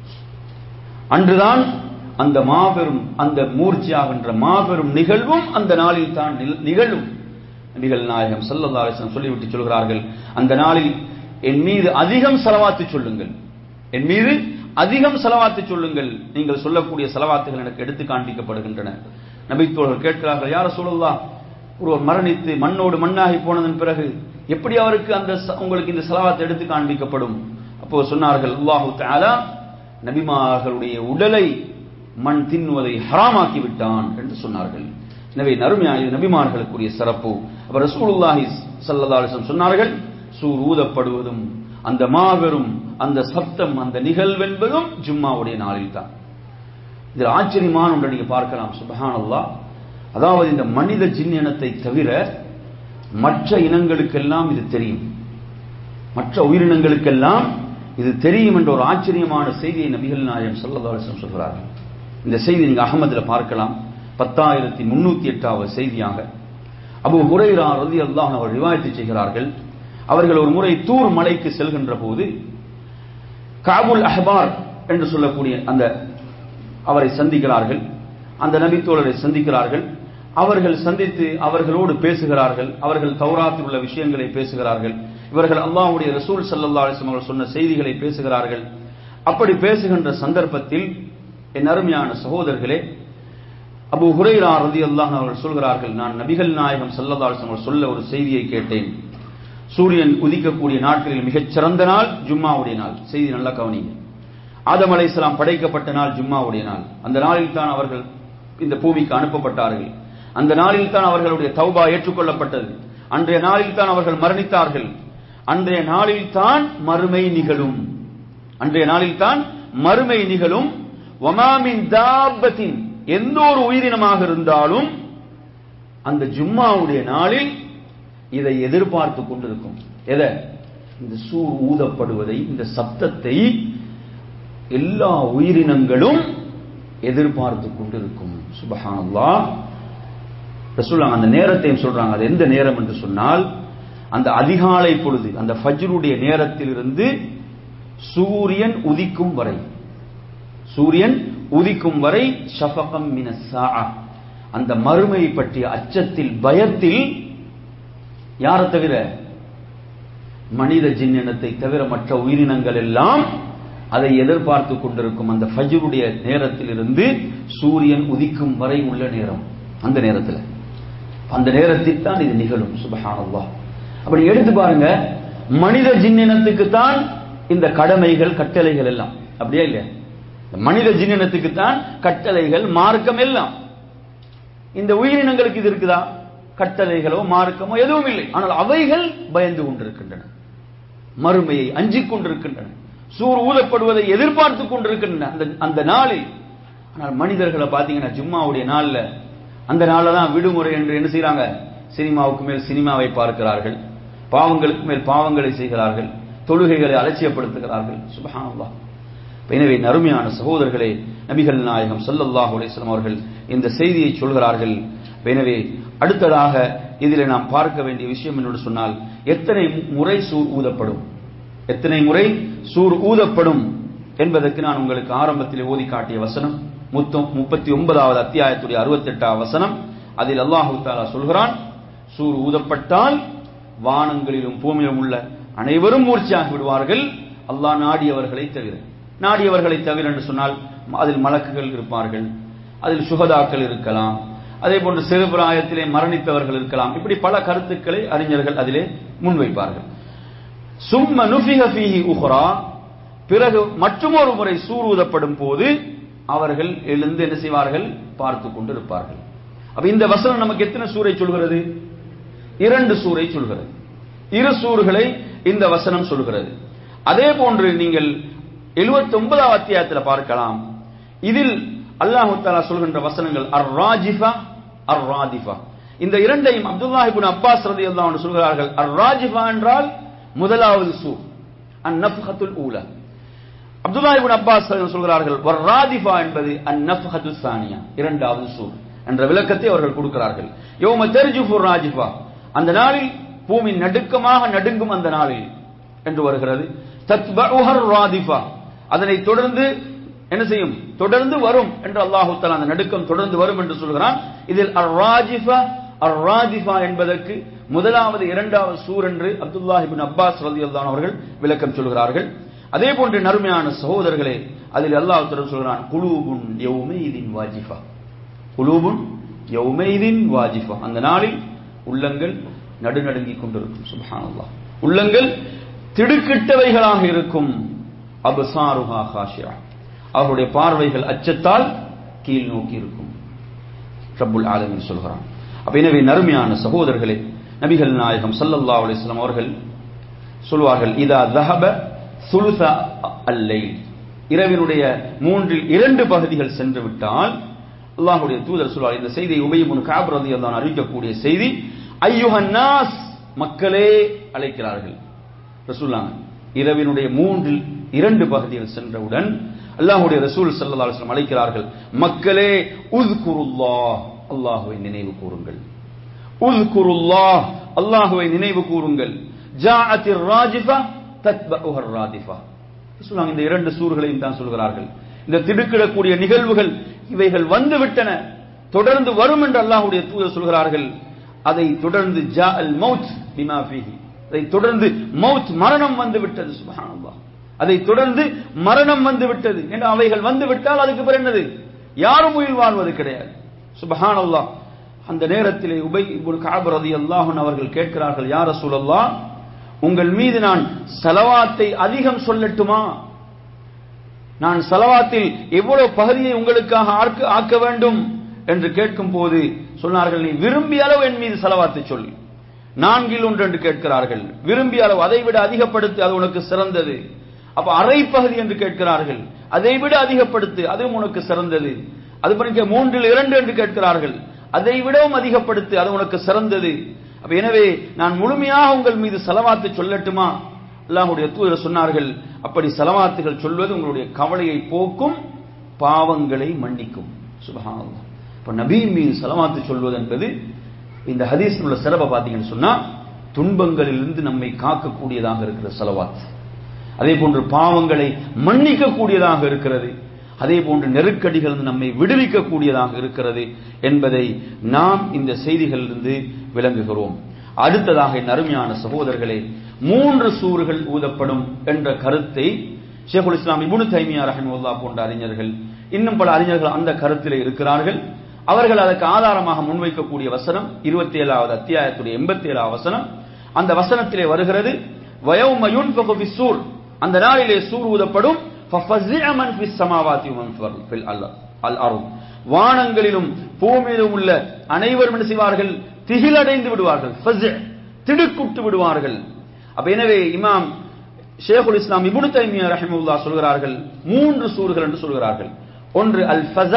அன்றுதான் அந்த மாபெரும் அந்த மூர்ச்சியாகின்ற மாபெரும் நிகழ்வும் அந்த நாளில் தான் நிகழும் நபிகள் நாயகம் சல்லல்லா அலிஸ்லாம் சொல்லிவிட்டு சொல்கிறார்கள் அந்த நாளில் என் மீது அதிகம் செலவாத்து சொல்லுங்கள் என் மீது அதிகம் செலவாத்து சொல்லுங்கள் நீங்கள் சொல்லக்கூடிய செலவாத்துகள் எனக்கு எடுத்து காண்பிக்கப்படுகின்றன நபித்தோழர்கள் கேட்கிறார்கள் யார சொல்லலாம் ஒருவர் மரணித்து மண்ணோடு மண்ணாகி போனதன் பிறகு எப்படி அவருக்கு அந்த உங்களுக்கு இந்த செலவாத்தை எடுத்து காண்பிக்கப்படும் அப்போ சொன்னார்கள் அல்லாஹு தாலா நபிமார்களுடைய உடலை மண் தின்னுவதை ஹராமாக்கி விட்டான் என்று சொன்னார்கள் எனவே நறுமையாய் நபிமார்களுக்குரிய சிறப்பு அவர் ரசூலுல்லாஹி ஸல்லல்லாஹு அலைஹி வஸல்லம் சொன்னார்கள் சூர் ஊதப்படுவதும் அந்த மாபெரும் அந்த சப்தம் அந்த நிகழ்வென்பதும் ஜும்மாவுடைய நாளில் தான் இதில் ஆச்சரியமான ஒன்றை நீங்க பார்க்கலாம் சுபஹானல்லாஹ் அதாவது இந்த மனித ஜின் இனத்தை தவிர மற்ற இனங்களுக்கெல்லாம் இது தெரியும் மற்ற உயிரினங்களுக்கெல்லாம் இது தெரியும் என்ற ஒரு ஆச்சரியமான செய்தியை நபிகள் நாயகம் ஸல்லல்லாஹு அலைஹி வஸல்லம் சொல்கிறார்கள் இந்த செய்தி நீங்க அகமதுல பார்க்கலாம் பத்தாயிரத்தி முன்னூத்தி எட்டாவது செய்தியாக அபு ஹுரைரா ரதி அல்லாஹ் அவர் ரிவாயத்து செய்கிறார்கள் அவர்கள் ஒரு முறை தூர் மலைக்கு செல்கின்ற போது காபுல் அஹ்பார் என்று சொல்லக்கூடிய அந்த அவரை சந்திக்கிறார்கள் அந்த நபித்தோழரை சந்திக்கிறார்கள் அவர்கள் சந்தித்து அவர்களோடு பேசுகிறார்கள் அவர்கள் தௌராத்தில் உள்ள விஷயங்களை பேசுகிறார்கள் இவர்கள் அல்லாஹ்வுடைய ரசூல் ஸல்லல்லாஹு அலைஹி வஸல்லம் அவர்கள் சொன்ன செய்திகளை பேசுகிறார்கள் அப்படி பேசுகின்ற சந்தர்ப்பத்தில் என் அருமையான சகோதரர்களே அபு ஹுரைரா ரதி அல்லாஹ் அவர்கள் சொல்கிறார்கள் நான் நபிகள் நாயகம் ஸல்லல்லாஹு அலைஹி வஸல்லம் சொல்ல ஒரு செய்தியை கேட்டேன் சூரியன் உதிக்கக்கூடிய நாட்களில் மிகச் சிறந்த நாள் ஜும்மாவுடைய நாள் செய்தி நல்லா கவனிங்க ஆதம் அலைஹிஸ்ஸலாம் படைக்கப்பட்ட நாள் ஜும்மாவுடைய நாள் அந்த நாளில் தான் அவர்கள் இந்த பூமிக்கு அனுப்பப்பட்டார்கள் அந்த நாளில் தான் அவர்களுடைய தௌபா ஏற்றுக்கொள்ளப்பட்டது அன்றைய நாளில் தான் அவர்கள் மரணித்தார்கள் அன்றைய நாளில் தான் மறுமை நிகழும் அன்றைய நாளில் தான் மறுமை நிகழும் ஒமாமின் தாபத்தின் எந்த ஒரு உயிரினமாக இருந்தாலும் அந்த ஜும்மாவுடைய நாளில் இதை எதிர்பார்த்து கொண்டிருக்கும் எதை இந்த சூர் ஊதப்படுவதை இந்த சப்தத்தை எல்லா உயிரினங்களும் எதிர்பார்த்து கொண்டிருக்கும் சுபஹானல்லா ரசூலுல்லாஹ் அந்த நேரத்தையும் சொல்றாங்க அது எந்த நேரம் என்று சொன்னால் அந்த அதிகாலை பொழுது அந்த ஃபஜ்ருடைய நேரத்திலிருந்து சூரியன் உதிக்கும் வரை சூரியன் உதிக்கும் வரை ஷஃபகம் மினஸ்ஸா அந்த மறுமை பற்றிய அச்சத்தில் பயத்தில் யாரை தவிர மனித ஜின்னினத்தை தவிர மற்ற உயிரினங்கள் எல்லாம் அதை எதிர்பார்த்து கொண்டிருக்கும் அந்த ஃபஜ்ருடைய நேரத்திலிருந்து சூரியன் உதிக்கும் வரை உள்ள நேரம் அந்த நேரத்தில் அந்த நேரத்தில் தான் இது நிகழும் சுபஹானல்லாஹ் அப்படி எடுத்து பாருங்க மனித ஜின்னினத்துக்கு தான் இந்த கடமைகள் கட்டளைகள் எல்லாம் அப்படியே இல்லையா மனித ஜின்னினத்துக்கு தான் கட்டளைகள் மார்க்கம் எல்லாம் இந்த உயிரினங்களுக்கு இது இருக்குதா கட்டளைகளோ மார்க்கமோ எதுவும் இல்லை ஆனால் அவைகள் பயந்து கொண்டிருக்கின்றன மறுமையை அஞ்சிக் கொண்டிருக்கின்றன சூர் ஊதப்படுவதை எதிர்பார்த்து கொண்டிருக்கின்றன அந்த அந்த நாளில் ஆனால் மனிதர்களை பார்த்தீங்கன்னா ஜும்மாவுடைய நாள்ல அந்த நாளில் தான் விடுமுறை என்று என்ன செய்றாங்க சினிமாவுக்கு மேல் சினிமாவை பார்க்கிறார்கள் பாவங்களுக்கு மேல் பாவங்களை செய்கிறார்கள் தொழுகைகளை அலட்சியப்படுத்துகிறார்கள் சுபஹானல்லாஹ் எனவே நறுமையான சகோதரர்களே நபிகள் நாயகம் ஸல்லல்லாஹு அலைஹி வஸல்லம் அவர்கள் இந்த செய்தியை சொல்கிறார்கள் எனவே அடுத்ததாக இதில் நாம் பார்க்க வேண்டிய விஷயம் என்னோடு சொன்னால் எத்தனை முறை சூர் ஊதப்படும் எத்தனை முறை சூர் ஊதப்படும் என்பதற்கு நான் உங்களுக்கு ஆரம்பத்தில் ஓதி காட்டிய வசனம் முத்தம் முப்பத்தி ஒன்பதாவது அத்தியாயத்துடைய அறுபத்தெட்டாம் வசனம் அதில் அல்லாஹு தாலா சொல்கிறான் சூர் ஊதப்பட்டால் வானங்களிலும் பூமியிலும் உள்ள அனைவரும் மூர்ச்சியாகி விடுவார்கள் அல்லாஹ் நாடியவர்களை தவிர நாடியவர்களை தவிர என்று சொன்னால் அதில் மலக்குகள் இருப்பார்கள் அதில் சுகதாக்கள் இருக்கலாம் அதே போன்று சிறு பிராயத்திலே மரணித்தவர்கள் இருக்கலாம் இப்படி பல கருத்துக்களை அறிஞர்கள் அதிலே முன்வைப்பார்கள் சும்ம நுஃபிக ஃபீஹி உஹ்ரா பிறகு மற்றொரு முறை சூரூதப்படும் போது அவர்கள் எழுந்து என்ன செய்வார்கள் பார்த்து கொண்டு இருப்பார்கள் அப்ப இந்த வசனம் நமக்கு எத்தனை சூரை சொல்கிறது இரண்டு சூரை சொல்கிறது இரு சூறுகளை இந்த வசனம் சொல்கிறது அதே போன்று நீங்கள் எழுபத்தி ஒன்பதாம் அத்தியாயத்தில் பார்க்கலாம் இதில் அல்லாஹு தாலா சொல்கின்ற வசனங்கள் அர் ராஜிஃபா அர் ராதிஃபா இந்த இரண்டையும் அப்துல்லா இப்னு அப்பாஸ் ரலியல்லாஹு அன்ஹு சொல்கிறார்கள் அர் ராஜிஃபா என்றால் முதலாவது சூர் அன் நஃப்ஹத்துல் ஊலா அப்துல்லா இப்னு அப்பாஸ் சொல்கிறார்கள் வர் ராதிஃபா என்பது அன் நஃப்ஹத்து சானியா இரண்டாவது சூர் என்ற விளக்கத்தை அவர்கள் கொடுக்கிறார்கள் யௌம தர்ஜுஃபுர் ராஜிஃபா அந்த நாளில் பூமி நடுக்கமாக நடுங்கும் அந்த நாளில் என்று வருகிறது தத்பஉஹர் ராதிஃபா அதனை தொடர்ந்து என்ன செய்யும் தொடர்ந்து வரும் என்று அல்லாஹு தஆலா அந்த நடுக்கம் தொடர்ந்து வரும் என்று சொல்கிறான் இதில் அர் ராஜிஃபா அர் ராதிஃபா என்பதற்கு முதலாவது இரண்டாவது சூர் என்று அப்துல்லாஹ் இப்னு அப்பாஸ் ரலியல்லாஹு அவர்கள் விளக்கம் சொல்கிறார்கள் அதே போன்று நறுமையான சகோதரர்களே அதில் அல்லாஹ் தஆலா சொல்கிறான் குலூபுன் யௌமைதின் வாஜிஃபா குலூபுன் யௌமைதின் வாஜிஃபா அந்த நாளில் உள்ளங்கள் நடுநடுங்கிக் கொண்டிருக்கும் சுப்ஹானல்லாஹ் உள்ளங்கள் திடுக்கிட்டவைகளாக இருக்கும் அபசாருஹா காஷியா அவருடைய பார்வைகள் அச்சத்தால் கீழ் நோக்கி இருக்கும் ரப்புல் ஆலமின் சொல்கிறான் அப்ப எனவே நறுமையான சகோதரர்களே நபிகள் நாயகம் ஸல்லல்லாஹு அலைஹி வஸல்லம் அவர்கள் சொல்வார்கள் இதா தஹப சுல்ச அல்லை இரவினுடைய மூன்றில் இரண்டு பகுதிகள் சென்று விட்டால் அல்லாஹ்வுடைய தூதர் சொல்வார் இந்த செய்தியை உபய் இப்னு கஅப் ரலியல்லாஹு அன்ஹு அறிவிக்கக்கூடிய செய்தி ஐயுஹன் நாஸ் மக்களே அழைக்கிறார்கள் ரசூலுல்லாஹ் இரவினுடைய மூன்றில் இரண்டு பகுதிகள் சென்றவுடன் அல்லாஹ்வுடைய ரசூல் ஸல்லல்லாஹு அலைஹி வஸல்லம் அழைக்கிறார்கள் மக்களே உஸ்குருல்லாஹ் அல்லாஹ்வை நினைவு கூறுங்கள் உஸ்குருல்லாஹ் அல்லாஹ்வை நினைவு கூறுங்கள் ஜாஅத்திர் ராஜிஃபா தத்பஉஹர் ராதிஃபா சொல்லுவாங்க இந்த இரண்டு சூர்களையும் தான் சொல்கிறார்கள் இந்த திடுக்கிடக்கூடிய நிகழ்வுகள் இவைகள் வந்து விட்டன தொடர்ந்து வரும் என்று அல்லாஹ்வுடைய தூதர் சொல்கிறார்கள் அதை தொடர்ந்து ஜா அல் மௌத் பிமா ஃபீஹி அதை தொடர்ந்து மௌத் மரணம் வந்து விட்டது சுபஹானல்லாஹ் அதை தொடர்ந்து மரணம் வந்து விட்டது என்று அவைகள் வந்து விட்டால் அதுக்கு பிறகு என்னது யாரும் உயிர் வாழ்வது கிடையாது சுபஹானல்லாஹ் அந்த நேரத்திலே உபை இப்னு கஅப் ரலியல்லாஹு அன்ஹு அவர்கள் கேட்கிறார்கள் யா ரசூலல்லாஹ் உங்கள் மீது நான் சலவாத்தை அதிகம் சொல்லட்டுமா நான் சலவாத்தில் எவ்வளவு பகுதியை உங்களுக்காக ஆக்க ஆக்க வேண்டும் என்று கேட்கும் போது சொன்னார்கள் நீ விரும்பிய அளவு என் மீது செலவாத்து சொல்லு நான்கில் ஒன்று என்று கேட்கிறார்கள் விரும்பிய அளவு அதை விட அதிகப்படுத்து அது உனக்கு சிறந்தது அப்ப அரை பகுதி என்று கேட்கிறார்கள் அதை விட அதிகப்படுத்து அதுவும் உனக்கு சிறந்தது அது பண்ணிக்க மூன்றில் இரண்டு என்று கேட்கிறார்கள் அதை விடவும் அதிகப்படுத்து அது உனக்கு சிறந்தது அப்ப எனவே நான் முழுமையாக உங்கள் மீது செலவாத்து சொல்லட்டுமா அல்லாஹ்வுடைய தூதர் சொன்னார்கள் அப்படி செலவாத்துகள் சொல்வது உங்களுடைய கவலையை போக்கும் பாவங்களை மன்னிக்கும் சுபஹானல்லாஹ் இப்ப நபியின் மீது செலவாத்து சொல்வது என்பது இந்த ஹதீஸில் உள்ள சிறப்பை பார்த்தீங்கன்னு சொன்னா துன்பங்களிலிருந்து நம்மை காக்கக்கூடியதாக இருக்கிற செலவாத்து அதே போன்று பாவங்களை மன்னிக்க கூடியதாக இருக்கிறது அதே போன்று நெருக்கடிகள் நம்மை விடுவிக்கக்கூடியதாக இருக்கிறது என்பதை நாம் இந்த செய்திகளிலிருந்து விளங்குகிறோம் அடுத்ததாக என் அருமையான சகோதரர்களே மூன்று சூறுகள் ஊதப்படும் என்ற கருத்தை ஷேகுல் இஸ்லாம் இபுனு தைமியா ரஹிமுல்லா போன்ற அறிஞர்கள் இன்னும் பல அறிஞர்கள் அந்த கருத்திலே இருக்கிறார்கள் அவர்கள் அதற்கு ஆதாரமாக முன்வைக்கக்கூடிய வசனம் இருபத்தி ஏழாவது அத்தியாயத்துடைய எண்பத்தி ஏழாவது வசனம் அந்த வசனத்திலே வருகிறது வயோமயுன் சூர் அந்த நாளிலே சூர் ஊதப்படும் வானங்களிலும் பூமியிலும் உள்ள அனைவரும் என்ன செய்வார்கள் திகிலடைந்து விடுவார்கள் திடுக்குட்டு விடுவார்கள் அப்ப எனவே இமாம் ஷேகுல் இஸ்லாம் இபுனு தைமியா ரஹிமுல்லா சொல்கிறார்கள் மூன்று சூறுகள் என்று சொல்கிறார்கள் ஒன்று அல் ஃபஸ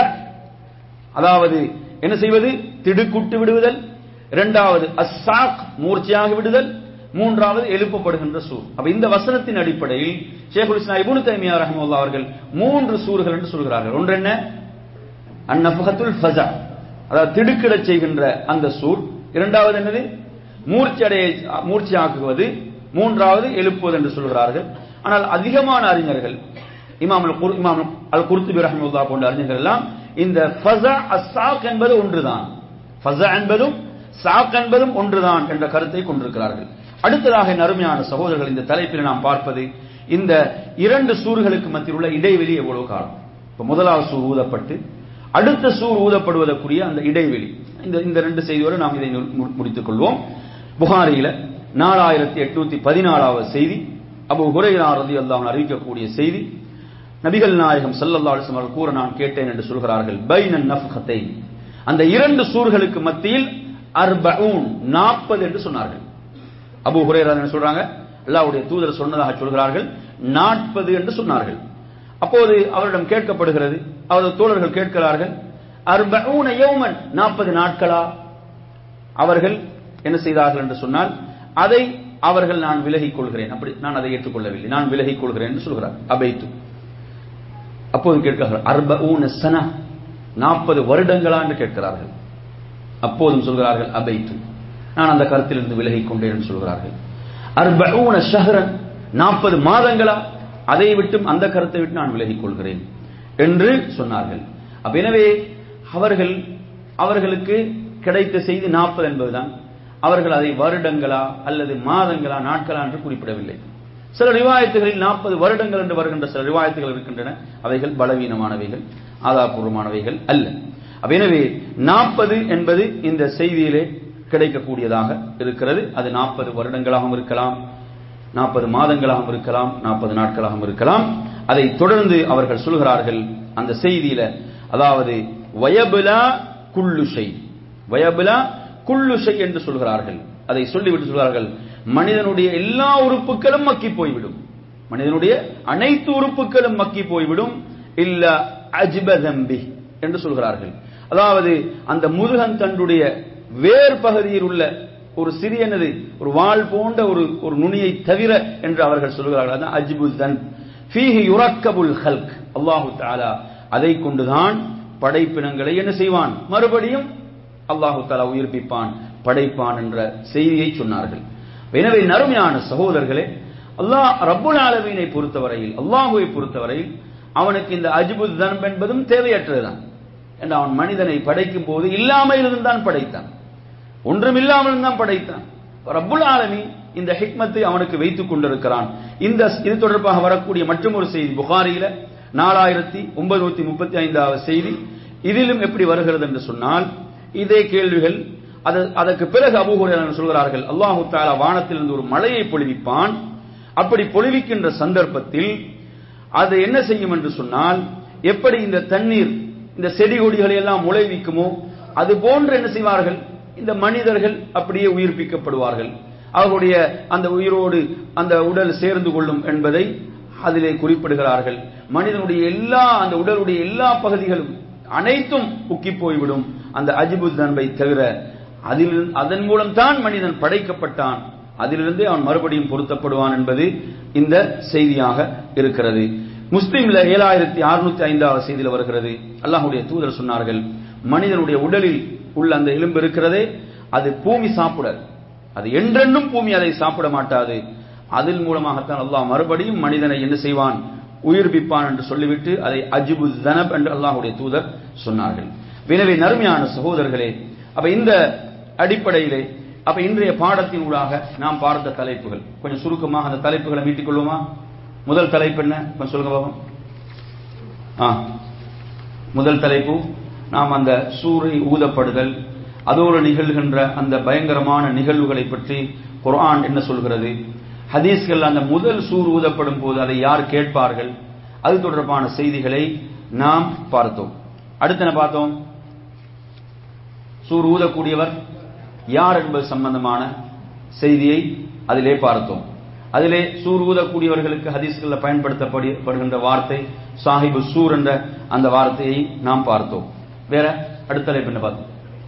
அதாவது என்ன செய்வது திடுக்குட்டு விடுவதல் இரண்டாவது அஸ்ஸாக் மூர்ச்சியாகி விடுதல் மூன்றாவது எழுப்பப்படுகின்ற சூர் அப்ப இந்த வசனத்தின் அடிப்படையில் ஷேகுல் இஸ்லாம் இபுனு தைமியா ரஹிமுல்லா அவர்கள் மூன்று சூறுகள் என்று சொல்கிறார்கள் ஒன்று என்ன அந்நஃபகத்துல் ஃபஸா அதாவது திடுக்கிடச் செய்கின்ற அந்த சூர் இரண்டாவது என்னது மூர்ச்சி அடைய மூர்ச்சி ஆக்குவது மூன்றாவது எழுப்புவது என்று சொல்கிறார்கள் ஆனால் அதிகமான அறிஞர்கள் இமாம் இமாம் அல் குர்துபி ரஹமுல்லா போன்ற அறிஞர்கள் எல்லாம் இந்த ஃபஸா அஸ்ஸாக் என்பது ஒன்றுதான் ஃபஸா என்பதும் சாக் என்பதும் ஒன்றுதான் என்ற கருத்தை கொண்டிருக்கிறார்கள் அடுத்ததாக என் அருமையான சகோதரர்கள் இந்த தலைப்பில் நாம் பார்ப்பது இந்த இரண்டு சூறுகளுக்கு மத்தியில் உள்ள இடைவெளி எவ்வளவு காலம் இப்ப முதலாவது சூர் ஊதப்பட்டு அடுத்த சூர் ஊதப்படுவதற்குரிய அந்த இடைவெளி இந்த இந்த ரெண்டு செய்தியோடு நாம் இதை முடித்துக் கொள்வோம் புகாரியில நாலாயிரத்தி எட்நூத்தி பதினாலாவது செய்தி அபு ஹுரைரா ரதி அல்லாஹ் அறிவிக்கக்கூடிய செய்தி நபிகள் நாயகம் சல்லல்லா அலிஸ்லம் அவர்கள் கூற நான் கேட்டேன் என்று சொல்கிறார்கள் பைனன் நஃப்ஹத்தை அந்த இரண்டு சூர்களுக்கு மத்தியில் அர்பூன் நாற்பது என்று சொன்னார்கள் அபு ஹுரைரா என்ன சொல்றாங்க அல்லாவுடைய தூதர் சொன்னதாக சொல்கிறார்கள் நாற்பது என்று சொன்னார்கள் அப்போது அவரிடம் கேட்கப்படுகிறது அவரது தோழர்கள் கேட்கிறார்கள் அர்பூன யௌமன் நாற்பது நாட்களா அவர்கள் என்ன செய்தார்கள் என்று சொன்னால் அதை அவர்கள் நான் விலகிக் கொள்கிறேன் அப்படி நான் அதை ஏற்றுக்கொள்ளவில்லை நான் விலகிக் கொள்கிறேன் என்று சொல்கிறார் அபைத்து அப்போது கேட்கிறார்கள் அர்பூன சனா நாற்பது வருடங்களா என்று கேட்கிறார்கள் அப்போதும் சொல்கிறார்கள் அபைத்து நான் அந்த கருத்திலிருந்து விலகிக் கொண்டேன் என்று சொல்கிறார்கள் அர்பூன ஷஹரன் நாற்பது மாதங்களா அதை விட்டும் அந்த கருத்தை விட்டு நான் விலகிக் கொள்கிறேன் என்று சொன்னார்கள் அப்ப எனவே அவர்கள் அவர்களுக்கு கிடைத்த செய்தி நாற்பது என்பதுதான் அவர்கள் அதை வருடங்களா அல்லது மாதங்களா நாட்களா என்று குறிப்பிடவில்லை சில ரிவாயத்துகளில் நாற்பது வருடங்கள் என்று வருகின்ற சில ரிவாயத்துகள் இருக்கின்றன அவைகள் பலவீனமானவைகள் ஆதாரபூர்வமானவைகள் அல்ல அப்ப எனவே நாற்பது என்பது இந்த செய்தியிலே கிடைக்கக்கூடியதாக இருக்கிறது அது நாற்பது வருடங்களாகவும் இருக்கலாம் நாற்பது மாதங்களாகவும் இருக்கலாம் நாற்பது நாட்களாகவும் இருக்கலாம் அதை தொடர்ந்து அவர்கள் சொல்கிறார்கள் அந்த செய்தியில அதாவது வயபுலா குல்லுஷை வயபுலா குல்லுஷை என்று சொல்கிறார்கள் அதை சொல்லிவிட்டு சொல்கிறார்கள் மனிதனுடைய எல்லா உறுப்புகளும் மக்கி போய்விடும் மனிதனுடைய அனைத்து உறுப்புகளும் மக்கி போய்விடும் இல்ல அஜ்பதம்பி என்று சொல்கிறார்கள் அதாவது அந்த முருகன் தண்டுடைய வேர் பகுதியில் உள்ள ஒரு சிறியனது ஒரு வாள் போன்ற ஒரு ஒரு நுனியை தவிர என்று அவர்கள் சொல்கிறார்கள் அதான் அஜ்புதன் ஃபீஹி யுரக்கபுல் ஹல்க் அல்லாஹு தாலா அதை கொண்டுதான் படைப்பினங்களை என்ன செய்வான் மறுபடியும் அல்லாஹு தாலா உயிர்ப்பிப்பான் படைப்பான் என்ற செய்தியை சொன்னார்கள் எனவே நறுமையான சகோதரர்களே அல்லாஹ் ரப்புல் ஆலமீனை பொறுத்தவரையில் அல்லாஹுவை பொறுத்தவரையில் அவனுக்கு இந்த அஜ்புத் தன்பு என்பதும் தேவையற்றதுதான் என்று அவன் மனிதனை படைக்கும் போது இல்லாமல் இருந்தான் படைத்தான் ஒன்றும் இல்லாமல் தான் படைத்தான் ரப்புல் ஆலமி இந்த ஹிக்மத்தை அவனுக்கு வைத்துக் கொண்டிருக்கிறான் இந்த இது தொடர்பாக வரக்கூடிய மற்றும் ஒரு செய்தி புகாரியில நாலாயிரத்தி ஒன்பது முப்பத்தி ஐந்தாவது செய்தி இதிலும் எப்படி வருகிறது என்று சொன்னால் இதே கேள்விகள் அது அதற்கு பிறகு அபூஹுரன் சொல்கிறார்கள் அல்லாஹு தாலா வானத்திலிருந்து ஒரு மழையை பொழிவிப்பான் அப்படி பொழிவிக்கின்ற சந்தர்ப்பத்தில் அது என்ன செய்யும் என்று சொன்னால் எப்படி இந்த தண்ணீர் இந்த செடி கொடிகளை எல்லாம் முளைவிக்குமோ அது போன்று என்ன செய்வார்கள் இந்த மனிதர்கள் அப்படியே உயிர்ப்பிக்கப்படுவார்கள் அவர்களுடைய அந்த உயிரோடு அந்த உடல் சேர்ந்து கொள்ளும் என்பதை அதிலே குறிப்பிடுகிறார்கள் மனிதனுடைய எல்லா அந்த உடலுடைய எல்லா பகுதிகளும் அனைத்தும் உக்கி போய்விடும் அந்த அஜிபுத் தன்பை தவிர அதில் அதன் மூலம் தான் மனிதன் படைக்கப்பட்டான் அதிலிருந்தே அவன் மறுபடியும் பொருத்தப்படுவான் என்பது இந்த செய்தியாக இருக்கிறது முஸ்லீம்ல ஏழாயிரத்தி அறுநூத்தி ஐந்தாவது செய்தியில் வருகிறது அல்லாஹுடைய தூதர் சொன்னார்கள் மனிதனுடைய உடலில் உள்ள அந்த எலும்பு இருக்கிறதே அது பூமி சாப்பிடாது அது என்றென்றும் பூமி அதை சாப்பிட மாட்டாது அதன் மூலமாகத்தான் அல்லாஹ் மறுபடியும் மனிதனை என்ன செய்வான் உயிர்ப்பிப்பான் என்று சொல்லிவிட்டு அதை அஜிபு தனப் என்று அல்லாஹுடைய தூதர் சொன்னார்கள் எனவே நறுமையான சகோதரர்களே அப்ப இந்த அடிப்படையிலே அப்ப இன்றைய பாடத்தின் ஊடாக நாம் பார்த்த தலைப்புகள் கொஞ்சம் சுருக்கமாக அந்த தலைப்புகளை மீட்டிக் கொள்வோமா முதல் தலைப்பு என்ன கொஞ்சம் சொல்லுங்க பாபம் ஆ முதல் தலைப்பு நாம் அந்த சூறை ஊதப்படுதல் அதோடு நிகழ்கின்ற அந்த பயங்கரமான நிகழ்வுகளை பற்றி குர்ஆன் என்ன சொல்கிறது ஹதீஸ்கள் அந்த முதல் சூர் ஊதப்படும் போது அதை யார் கேட்பார்கள் அது தொடர்பான செய்திகளை நாம் பார்த்தோம் அடுத்து என்ன பார்த்தோம் சூர் ஊதக்கூடியவர் யார் என்பது சம்பந்தமான செய்தியை அதிலே பார்த்தோம் அதிலே சூர் ஊதக்கூடியவர்களுக்கு ஹதீஸ்களில் பயன்படுத்தப்படுகின்ற வார்த்தை சாஹிபு சூர் என்ற அந்த வார்த்தையை நாம் பார்த்தோம் வேற அடுத்த தலைப்பு என்ன பார்த்தோம்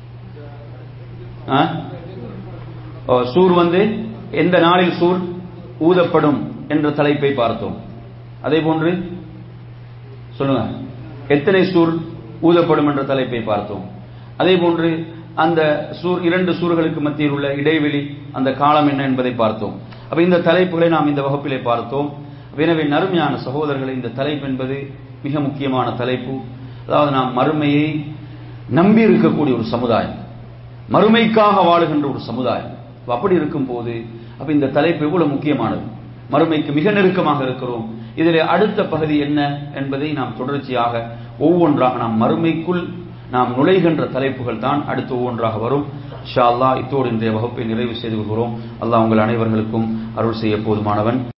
சூர் வந்து எந்த நாளில் சூர் ஊதப்படும் என்ற தலைப்பை பார்த்தோம் அதே போன்று சொல்லுங்க எத்தனை சூர் ஊதப்படும் என்ற தலைப்பை பார்த்தோம் அதே போன்று அந்த சூர் இரண்டு சூர்களுக்கு மத்தியில் உள்ள இடைவெளி அந்த காலம் என்ன என்பதை பார்த்தோம் அப்ப இந்த தலைப்புகளை நாம் இந்த வகுப்பிலே பார்த்தோம் எனவே நறுமையான சகோதரர்களை இந்த தலைப்பு என்பது மிக முக்கியமான தலைப்பு அதாவது நாம் மறுமையை நம்பி இருக்கக்கூடிய ஒரு சமுதாயம் மறுமைக்காக வாழுகின்ற ஒரு சமுதாயம் அப்படி இருக்கும் போது அப்ப இந்த தலைப்பு எவ்வளவு முக்கியமானது மறுமைக்கு மிக நெருக்கமாக இருக்கிறோம் இதில் அடுத்த பகுதி என்ன என்பதை நாம் தொடர்ச்சியாக ஒவ்வொன்றாக நாம் மறுமைக்குள் நாம் நுழைகின்ற தலைப்புகள் தான் அடுத்து ஒவ்வொன்றாக வரும் ஷா அல்லா இத்தோடு இன்றைய வகுப்பை நிறைவு செய்து கொள்கிறோம் அல்லாஹ் உங்கள் அனைவர்களுக்கும் அருள் செய்ய போதுமானவன்